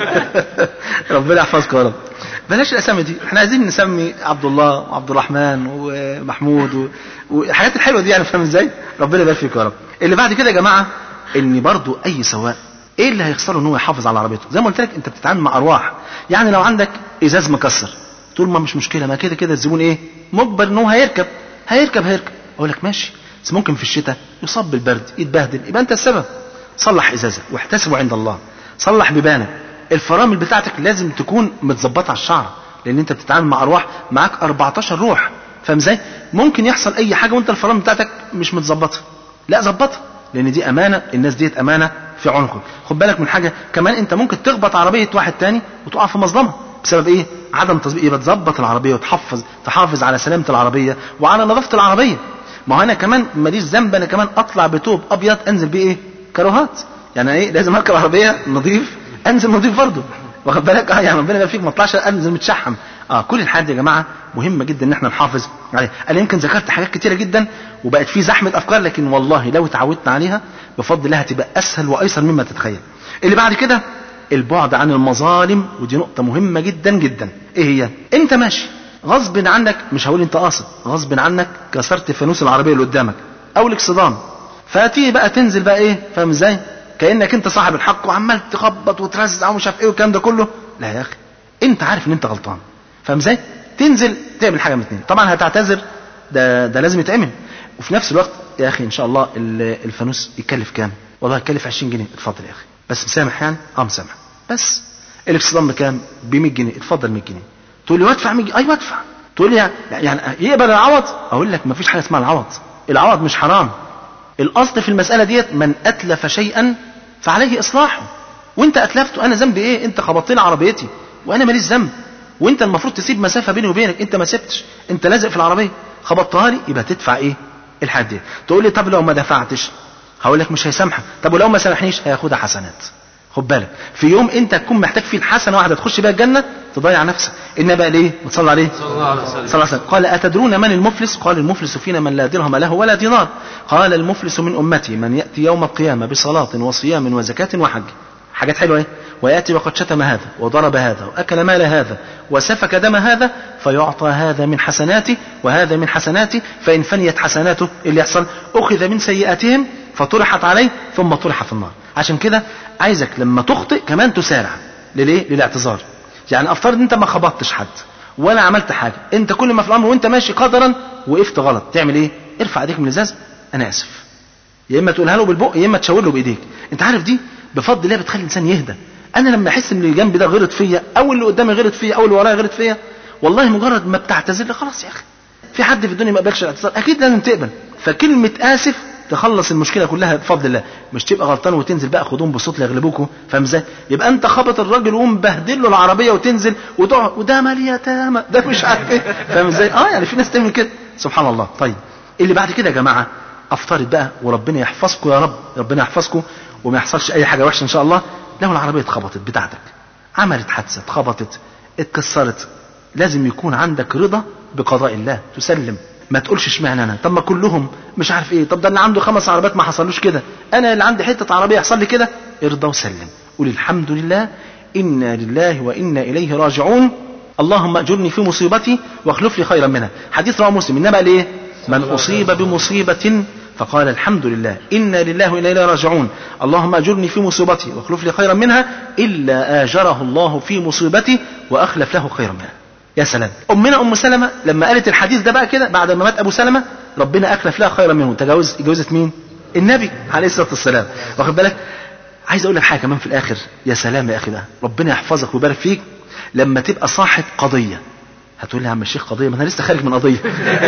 ربنا يحفظكم يا رب بلاش الاسامي دي احنا عايزين نسمي عبد الله وعبد الرحمن ومحمود و... والحاجات الحلوه دي يعني فاهم ازاي ربنا يبارك فيكم يا رب اللي بعد كده يا جماعه ان برضو اي سواق ايه اللي هيخسره ان هو يحافظ على عربيته زي ما قلت لك انت بتتعامل مع ارواح يعني لو عندك ازاز مكسر طول ما مش مشكله ما كده كده الزبون ايه مجبر ان هو هيركب هيركب هيركب اقول لك ماشي بس ممكن في الشتاء يصاب بالبرد يتبهدل يبقى انت السبب صلح ازازه واحتسبه عند الله صلح بيبانك الفرامل بتاعتك لازم تكون متظبطه على الشعر لان انت بتتعامل مع ارواح معاك 14 روح فاهم ازاي ممكن يحصل اي حاجه وانت الفرامل بتاعتك مش متظبطه لا ظبطها لان دي امانه الناس ديت امانه في عنقك خد بالك من حاجه كمان انت ممكن تخبط عربيه واحد تاني وتقع في مظلمه بسبب ايه عدم تظبيط يبقى تظبط العربيه وتحفظ تحافظ على سلامه العربيه وعلى نظافه العربيه ما هو انا كمان ماليش ذنب انا كمان اطلع بتوب ابيض انزل بيه ايه كروهات يعني ايه لازم اركب عربيه نظيف انزل نظيف برضه واخد بالك اه يعني ربنا يبارك فيك ما اطلعش انزل متشحم اه كل الحاجات دي يا جماعه مهمه جدا ان احنا نحافظ عليها انا يمكن ذكرت حاجات كتيره جدا وبقت في زحمه افكار لكن والله لو اتعودنا عليها بفضل الله هتبقى اسهل وايسر مما تتخيل اللي بعد كده البعد عن المظالم ودي نقطه مهمه جدا جدا ايه هي انت ماشي غصب عنك مش هقول انت قاصد غصب عنك كسرت فانوس العربيه اللي قدامك او الاكسدام فتيجي بقى تنزل بقى ايه فاهم ازاي كانك انت صاحب الحق وعمال تخبط وترزع ومش عارف ايه والكلام ده كله لا يا اخي انت عارف ان انت غلطان فاهم ازاي تنزل تعمل حاجه من اتنين طبعا هتعتذر ده ده لازم يتعمل وفي نفس الوقت يا اخي ان شاء الله ال- الفانوس يكلف كام والله يكلف 20 جنيه اتفضل يا اخي بس مسامح يعني اه مسامح بس الاكسدام بكام ب 100 جنيه اتفضل 100 جنيه تقول لي وادفع 100 جنيه ايوه ادفع تقول لي يعني, يعني يقبل العوض اقول لك مفيش حاجه اسمها العوض العوض مش حرام الاصل في المساله ديت من اتلف شيئا فعليه اصلاحه وانت اتلفته انا ذنبي ايه انت خبطت لي عربيتي وانا ماليش ذنب وانت المفروض تسيب مسافه بيني وبينك انت ما سبتش انت لازق في العربيه خبطتها لي يبقى تدفع ايه الحد دي تقول لي طب لو ما دفعتش هقول لك مش هيسامحك طب ولو ما سامحنيش هياخدها حسنات خد بالك في يوم انت تكون محتاج فيه الحسنه واحده تخش بيها الجنه تضيع نفسك النبي بقى ليه بتصلي عليه صلى الله عليه وسلم صلى الله عليه وسلم قال أتدرون من المفلس قال المفلس فينا من لا درهم له ولا دينار قال المفلس من أمتي من يأتي يوم القيامة بصلاة وصيام وزكاة وحج حاجات حلوة ايه ويأتي وقد شتم هذا وضرب هذا وأكل مال هذا وسفك دم هذا فيعطى هذا من حسناته وهذا من حسناته فإن فنيت حسناته اللي يحصل أخذ من سيئاتهم فطرحت عليه ثم طرح في النار عشان كده عايزك لما تخطئ كمان تسارع لليه للاعتذار يعني افترض انت ما خبطتش حد ولا عملت حاجه انت كل ما في الامر وانت ماشي قدرا وقفت غلط تعمل ايه ارفع ايديك من الازاز انا اسف يا اما تقولها له بالبق يا اما تشاور له بايديك انت عارف دي بفضل الله بتخلي الانسان يهدى انا لما احس ان اللي جنبي ده غلط فيا او اللي قدامي غلط فيا او اللي ورايا غلط فيا والله مجرد ما بتعتذر لي خلاص يا اخي في حد في الدنيا ما قبلش الاعتذار اكيد لازم تقبل فكلمه اسف تخلص المشكله كلها بفضل الله مش تبقى غلطان وتنزل بقى خدوهم بصوت يغلبوكوا فاهم ازاي يبقى انت خبط الراجل ومبهدل له العربيه وتنزل وتقعد وده مال يتامى ده مش عارف ايه فاهم ازاي اه يعني في ناس تعمل كده سبحان الله طيب اللي بعد كده يا جماعه افترض بقى وربنا يحفظكم يا رب ربنا يحفظكم وما يحصلش اي حاجه وحشه ان شاء الله لو العربيه اتخبطت بتاعتك عملت حادثه اتخبطت اتكسرت لازم يكون عندك رضا بقضاء الله تسلم ما تقولش اشمعنى انا طب ما كلهم مش عارف ايه طب ده اللي عنده خمس عربيات ما حصلوش كده انا اللي عندي حته عربيه يحصل لي كده ارضى وسلم قول الحمد لله انا لله وانا اليه راجعون اللهم اجرني في مصيبتي واخلف لي خيرا منها حديث رواه مسلم انما قال ايه من اصيب بمصيبه فقال الحمد لله انا لله وانا اليه راجعون اللهم اجرني في مصيبتي واخلف لي خيرا منها الا اجره الله في مصيبتي واخلف له خيرا منها يا سلام امنا ام سلمة لما قالت الحديث ده بقى كده بعد ما مات ابو سلمة ربنا اخلف لها خيرا منه تجاوز جوزت مين النبي عليه الصلاه والسلام واخد بالك عايز اقول لك حاجه كمان في الاخر يا سلام يا اخي بقى ربنا يحفظك ويبارك فيك لما تبقى صاحب قضيه هتقول لي يا عم الشيخ قضيه ما انا لسه خارج من قضيه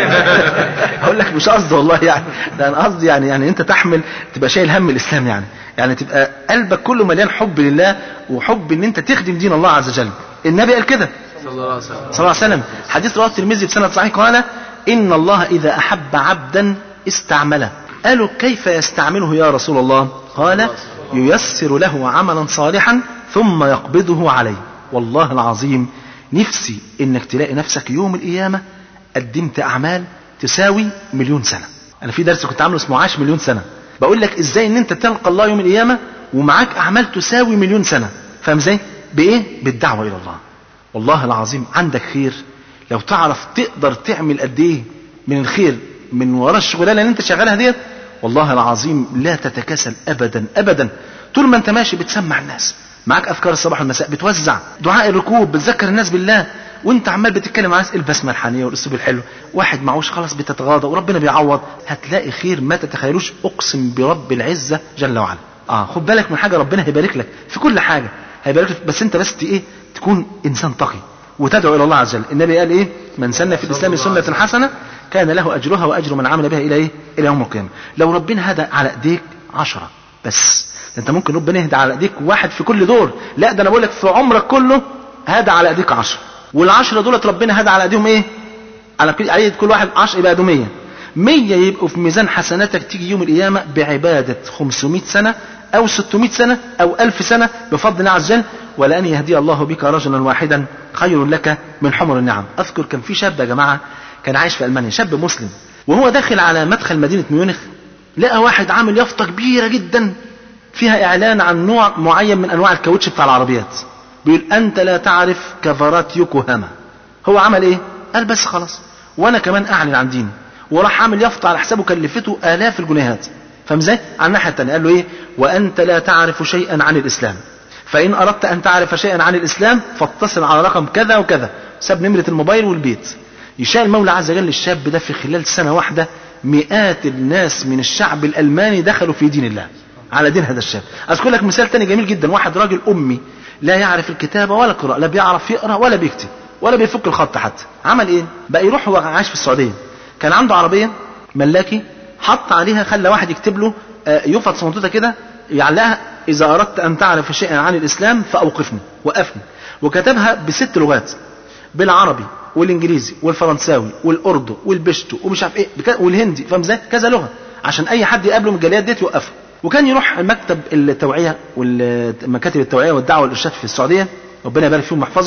هقول لك مش قصدي والله يعني ده انا قصدي يعني يعني انت تحمل تبقى شايل هم الاسلام يعني يعني تبقى قلبك كله مليان حب لله وحب ان انت تخدم دين الله عز وجل النبي قال كده صلى الله عليه وسلم صلى الله عليه وسلم حديث رواه الترمذي بسند صحيح قال إن الله إذا أحب عبدا استعمله قالوا كيف يستعمله يا رسول الله قال ييسر له عملا صالحا ثم يقبضه عليه والله العظيم نفسي انك تلاقي نفسك يوم القيامة قدمت اعمال تساوي مليون سنة انا في درس كنت عامله اسمه عاش مليون سنة بقول لك ازاي ان انت تلقى الله يوم القيامة ومعاك اعمال تساوي مليون سنة فاهم ازاي بايه بالدعوة الى الله والله العظيم عندك خير لو تعرف تقدر تعمل قد ايه من الخير من وراء الشغلانه اللي انت شغالها ديت والله العظيم لا تتكاسل ابدا ابدا طول ما انت ماشي بتسمع الناس معاك افكار الصباح والمساء بتوزع دعاء الركوب بتذكر الناس بالله وانت عمال بتتكلم عن البسمه الحانيه والاسلوب الحلو واحد معوش خلاص بتتغاضى وربنا بيعوض هتلاقي خير ما تتخيلوش اقسم برب العزه جل وعلا اه خد بالك من حاجه ربنا هيبارك لك في كل حاجه هيبارك لك بس انت بس ايه تكون انسان تقي وتدعو الى الله عز وجل النبي قال ايه من سن في الاسلام سنه حسنه كان له اجرها واجر من عمل بها الى ايه الى يوم القيامه لو ربنا هدى على ايديك عشرة بس ده انت ممكن ربنا يهدى على ايديك واحد في كل دور لا ده انا بقول لك في عمرك كله هدى على ايديك عشرة والعشرة دولت ربنا هدى على ايديهم ايه على كل على كل واحد 10 يبقى 100 100 يبقوا في ميزان حسناتك تيجي يوم القيامه بعباده 500 سنه او 600 سنه او 1000 سنه بفضل الله عز وجل ولأن يهدي الله بك رجلا واحدا خير لك من حمر النعم أذكر كان في شاب يا جماعة كان عايش في ألمانيا شاب مسلم وهو داخل على مدخل مدينة ميونخ لقى واحد عامل يافطة كبيرة جدا فيها إعلان عن نوع معين من أنواع الكاوتش بتاع العربيات بيقول أنت لا تعرف كفرات يوكوهاما هو عمل إيه؟ قال بس خلاص وأنا كمان أعلن عن ديني وراح عامل يافطة على حسابه كلفته آلاف الجنيهات فاهم ازاي؟ على الناحية التانية قال له إيه؟ وأنت لا تعرف شيئا عن الإسلام فإن أردت أن تعرف شيئا عن الإسلام فاتصل على رقم كذا وكذا ساب نمرة الموبايل والبيت يشاء المولى عز وجل الشاب ده في خلال سنة واحدة مئات الناس من الشعب الألماني دخلوا في دين الله على دين هذا الشاب أذكر لك مثال تاني جميل جدا واحد راجل أمي لا يعرف الكتابة ولا القراءة لا بيعرف يقرأ ولا بيكتب ولا بيفك الخط حتى عمل ايه بقى يروح هو عايش في السعودية كان عنده عربية ملاكي حط عليها خلى واحد يكتب له يفط صندوقه كده يعلقها إذا أردت أن تعرف شيئا عن الإسلام فأوقفني وقفني وكتبها بست لغات بالعربي والإنجليزي والفرنساوي والأردو والبشتو ومش عارف إيه والهندي فاهم إزاي كذا لغة عشان أي حد يقابله من الجاليات ديت يوقفه وكان يروح مكتب التوعية والمكاتب التوعية والدعوة والإرشاد في السعودية ربنا يبارك فيهم ويحفظهم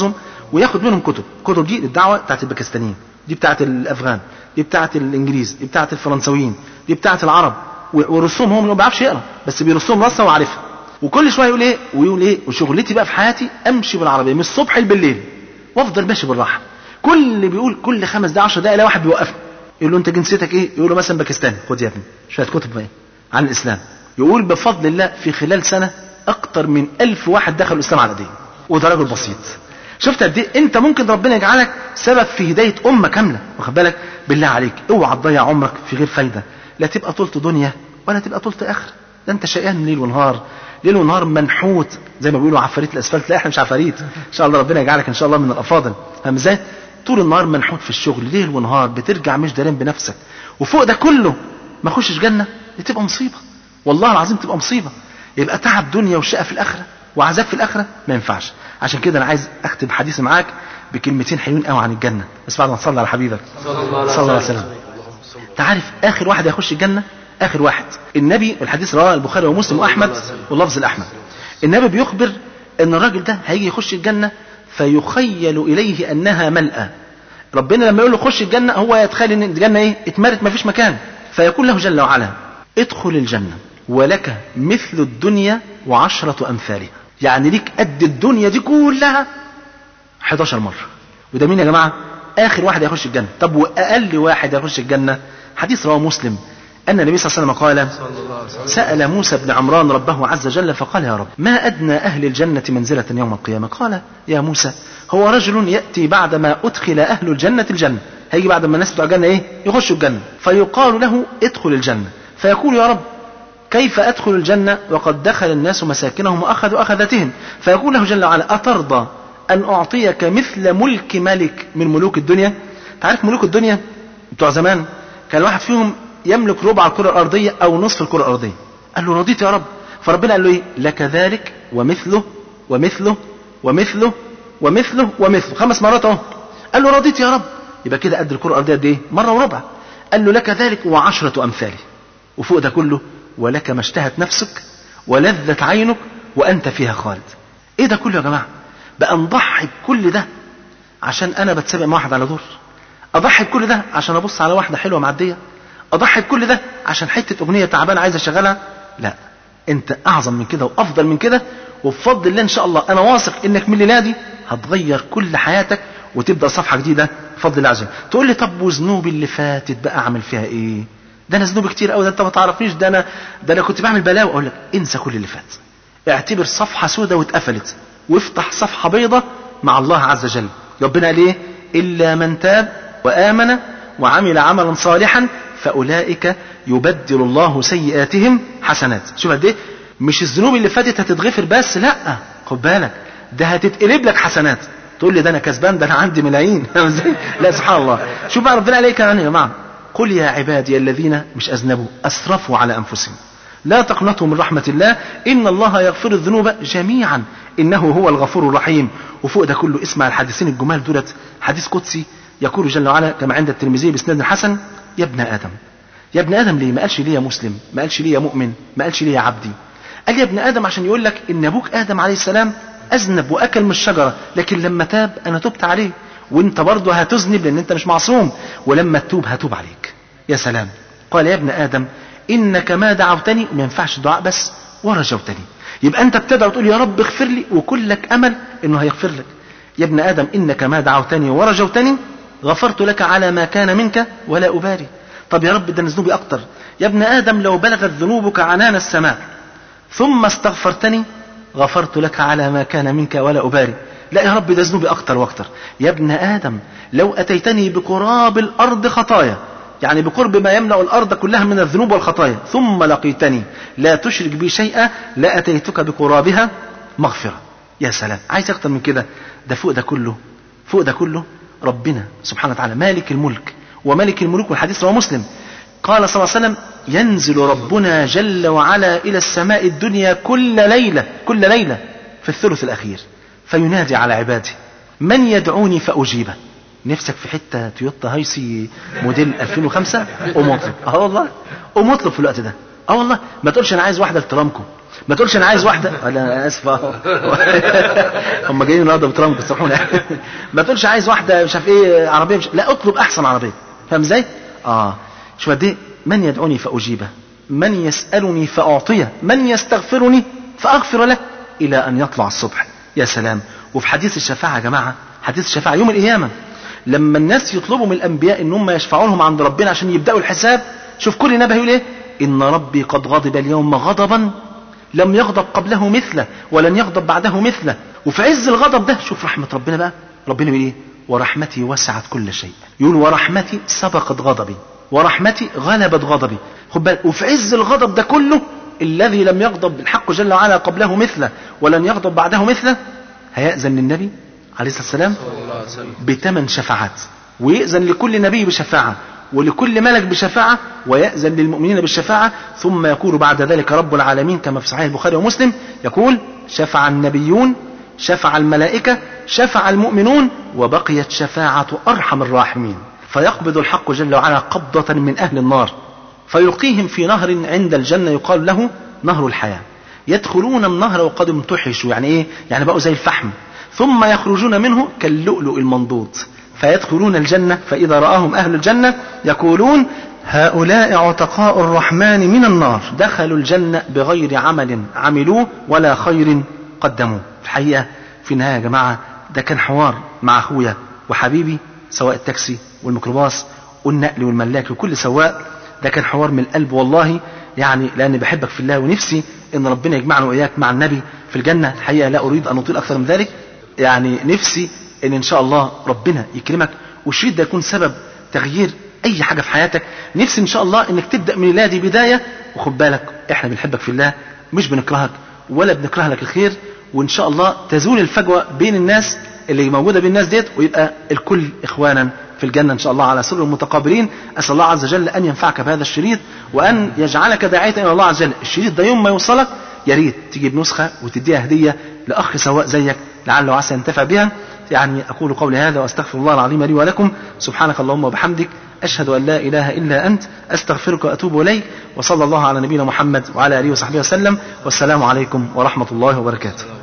وياخد منهم كتب كتب دي للدعوه بتاعت الباكستانيين دي بتاعت الافغان دي بتاعت الانجليز دي بتاعت الفرنسويين دي بتاعت العرب و- ورسوم هو ما بيعرفش يقرا بس بيرسم راسها وعارفها وكل شويه يقول ايه ويقول ايه وشغلتي بقى في حياتي امشي بالعربيه من الصبح بالليل وافضل ماشي بالراحه كل اللي بيقول كل خمس دقايق 10 دقايق الاقي واحد بيوقفني يقول له انت جنسيتك ايه يقول له مثلا باكستاني خد يا ابني شويه كتب بقى عن الاسلام يقول بفضل الله في خلال سنه اكتر من ألف واحد دخلوا الاسلام على ايديه وده راجل بسيط شفت قد ايه انت ممكن ربنا يجعلك سبب في هدايه امه كامله واخد بالك بالله عليك اوعى تضيع عمرك في غير فايده لا تبقى طولت دنيا ولا تبقى طولت اخره ده انت شقيان ليل ونهار ليل ونهار منحوت زي ما بيقولوا عفاريت الاسفلت لا احنا مش عفاريت ان شاء الله ربنا يجعلك ان شاء الله من الافاضل فاهم ازاي طول النهار منحوت في الشغل ليل ونهار بترجع مش دارين بنفسك وفوق ده كله ما اخشش جنه دي تبقى مصيبه والله العظيم تبقى مصيبه يبقى تعب دنيا وشقه في الاخره وعذاب في الاخره ما ينفعش عشان كده انا عايز اختم حديثي معاك بكلمتين حلوين قوي عن الجنه بس بعد ما تصلي على حبيبك صلى الله عليه صلى الله عليه وسلم. وسلم انت عارف اخر واحد هيخش الجنه اخر واحد النبي والحديث رواه البخاري ومسلم واحمد واللفظ الاحمد النبي بيخبر ان الراجل ده هيجي يخش الجنه فيخيل اليه انها ملأى ربنا لما يقول له خش الجنه هو يتخيل ان الجنه ايه اتمرت ما فيش مكان فيقول له جل وعلا ادخل الجنه ولك مثل الدنيا وعشرة امثالها يعني ليك قد الدنيا دي كلها 11 مرة وده مين يا جماعة آخر واحد يخش الجنة طب وأقل واحد يخش الجنة حديث رواه مسلم أن النبي صلى الله عليه وسلم قال سأل موسى بن عمران ربه عز وجل فقال يا رب ما أدنى أهل الجنة منزلة يوم القيامة قال يا موسى هو رجل يأتي بعدما أدخل أهل الجنة الجنة هيجي بعد ما الناس بتوع الجنة إيه يخشوا الجنة فيقال له ادخل الجنة فيقول يا رب كيف أدخل الجنة وقد دخل الناس مساكنهم وأخذوا أخذتهم فيقول له جل وعلا أترضى أن أعطيك مثل ملك ملك من ملوك الدنيا تعرف ملوك الدنيا بتوع زمان كان الواحد فيهم يملك ربع الكرة الأرضية أو نصف الكرة الأرضية قال له رضيت يا رب فربنا قال له إيه لك ذلك ومثله ومثله ومثله ومثله ومثله خمس مرات أهو قال له رضيت يا رب يبقى كده قد الكرة الأرضية قد إيه مرة وربع قال له لك ذلك وعشرة أمثاله وفوق ده كله ولك ما اشتهت نفسك ولذت عينك وأنت فيها خالد إيه ده كله يا جماعة بقى نضحي بكل ده عشان أنا بتسابق مع واحد على دور أضحي بكل ده عشان أبص على واحدة حلوة معدية أضحي بكل ده عشان حتة أغنية تعبانة عايز أشغلها لا أنت أعظم من كده وأفضل من كده وبفضل الله إن شاء الله أنا واثق إنك من الليلة دي هتغير كل حياتك وتبدأ صفحة جديدة بفضل الله عز وجل تقول لي طب وذنوبي اللي فاتت بقى أعمل فيها إيه ده أنا ذنوبي كتير قوي ده أنت ما تعرفنيش ده أنا ده أنا كنت بعمل بلاوي أقول لك انسى كل اللي فات اعتبر صفحة سودة واتقفلت وافتح صفحة بيضة مع الله عز وجل ربنا قال ايه إلا من تاب وآمن وعمل عملا صالحا فأولئك يبدل الله سيئاتهم حسنات شوف قد ايه مش الذنوب اللي فاتت هتتغفر بس لا خد بالك ده هتتقلب لك حسنات تقول لي ده انا كسبان ده انا عندي ملايين لا سبحان الله شوف بقى ربنا عليك يا جماعه قل يا عبادي الذين مش اذنبوا اسرفوا على انفسهم لا تقنطوا من رحمة الله إن الله يغفر الذنوب جميعا إنه هو الغفور الرحيم وفوق ده كله اسمع الحديثين الجمال دولت حديث قدسي يقول جل وعلا كما عند الترمذي باسناد حسن يا ابن آدم يا ابن آدم ليه ما قالش ليه يا مسلم ما قالش ليه يا مؤمن ما قالش ليه يا عبدي قال يا ابن آدم عشان يقول لك إن أبوك آدم عليه السلام أذنب وأكل من الشجرة لكن لما تاب أنا تبت عليه وانت برضه هتذنب لأن انت مش معصوم ولما تتوب هتوب عليك يا سلام قال يا ابن آدم إنك ما دعوتني وما ينفعش الدعاء بس ورجوتني يبقى أنت بتدعو تقول يا رب اغفر لي وكلك أمل إنه هيغفر لك يا ابن آدم إنك ما دعوتني ورجوتني غفرت لك على ما كان منك ولا أبالي طب يا رب ده أنا ذنوبي أكتر يا ابن آدم لو بلغت ذنوبك عنان السماء ثم استغفرتني غفرت لك على ما كان منك ولا أبالي لا يا رب ده ذنوبي أكتر وأكتر يا ابن آدم لو أتيتني بقراب الأرض خطايا يعني بقرب ما يملأ الأرض كلها من الذنوب والخطايا ثم لقيتني لا تشرك بي شيئا لأتيتك بقرابها مغفرة يا سلام عايز أكتر من كده ده فوق ده كله فوق ده كله ربنا سبحانه وتعالى مالك الملك وملك الملوك والحديث رواه مسلم قال صلى الله عليه وسلم ينزل ربنا جل وعلا إلى السماء الدنيا كل ليلة كل ليلة في الثلث الأخير فينادي على عباده من يدعوني فأجيبه نفسك في حتة تويوتا هايسي موديل 2005 قوم اطلب اه والله قوم اطلب في الوقت ده اه والله ما تقولش انا عايز واحده لترامكو ما تقولش انا عايز واحده انا اسف أهو. هم جايين النهارده بترامكو سامحوني ما تقولش عايز واحده مش عارف ايه عربيه مش لا اطلب احسن عربيه فاهم ازاي اه شوف قد ايه من يدعوني فاجيبه من يسالني فاعطيه من يستغفرني فاغفر له الى ان يطلع الصبح يا سلام وفي حديث الشفاعه يا جماعه حديث الشفاعه يوم القيامه لما الناس يطلبوا من الانبياء ان هم يشفعوا لهم عند ربنا عشان يبداوا الحساب شوف كل نبي يقول ايه ان ربي قد غضب اليوم غضبا لم يغضب قبله مثله ولن يغضب بعده مثله وفي عز الغضب ده شوف رحمه ربنا بقى ربنا بيقول ايه ورحمتي وسعت كل شيء يقول ورحمتي سبقت غضبي ورحمتي غلبت غضبي خد بالك وفي عز الغضب ده كله الذي لم يغضب الحق جل وعلا قبله مثله ولن يغضب بعده مثله هيأذن للنبي عليه الصلاه والسلام بثمان شفاعات ويأذن لكل نبي بشفاعة ولكل ملك بشفاعة ويأذن للمؤمنين بالشفاعة ثم يقول بعد ذلك رب العالمين كما في صحيح البخاري ومسلم يقول شفع النبيون شفع الملائكة شفع المؤمنون وبقيت شفاعة أرحم الراحمين فيقبض الحق جل وعلا قبضة من أهل النار فيلقيهم في نهر عند الجنة يقال له نهر الحياة يدخلون النهر وقد امتحشوا يعني ايه يعني بقوا زي الفحم ثم يخرجون منه كاللؤلؤ المنضود فيدخلون الجنة فإذا رآهم أهل الجنة يقولون هؤلاء عتقاء الرحمن من النار دخلوا الجنة بغير عمل عملوه ولا خير قدموه الحقيقة في النهاية يا جماعة ده كان حوار مع أخويا وحبيبي سواء التاكسي والميكروباص والنقل والملاك وكل سواق ده كان حوار من القلب والله يعني لأني بحبك في الله ونفسي إن ربنا يجمعنا وإياك مع النبي في الجنة الحقيقة لا أريد أن أطيل أكثر من ذلك يعني نفسي ان ان شاء الله ربنا يكرمك والشريط ده يكون سبب تغيير اي حاجه في حياتك نفسي ان شاء الله انك تبدا من الله دي بدايه وخد بالك احنا بنحبك في الله مش بنكرهك ولا بنكره لك الخير وان شاء الله تزول الفجوه بين الناس اللي موجوده بين الناس ديت ويبقى الكل اخوانا في الجنه ان شاء الله على سر متقابلين اسال الله عز وجل ان ينفعك بهذا الشريط وان يجعلك داعيه الى الله عز وجل الشريط ده يوم ما يوصلك يا ريت تجيب نسخه وتديها هديه لاخ سواء زيك لعله عسى ينتفع بها يعني أقول قولي هذا وأستغفر الله العظيم لي ولكم سبحانك اللهم وبحمدك أشهد أن لا إله إلا أنت أستغفرك وأتوب إليك وصلى الله على نبينا محمد وعلى آله وصحبه وسلم والسلام عليكم ورحمة الله وبركاته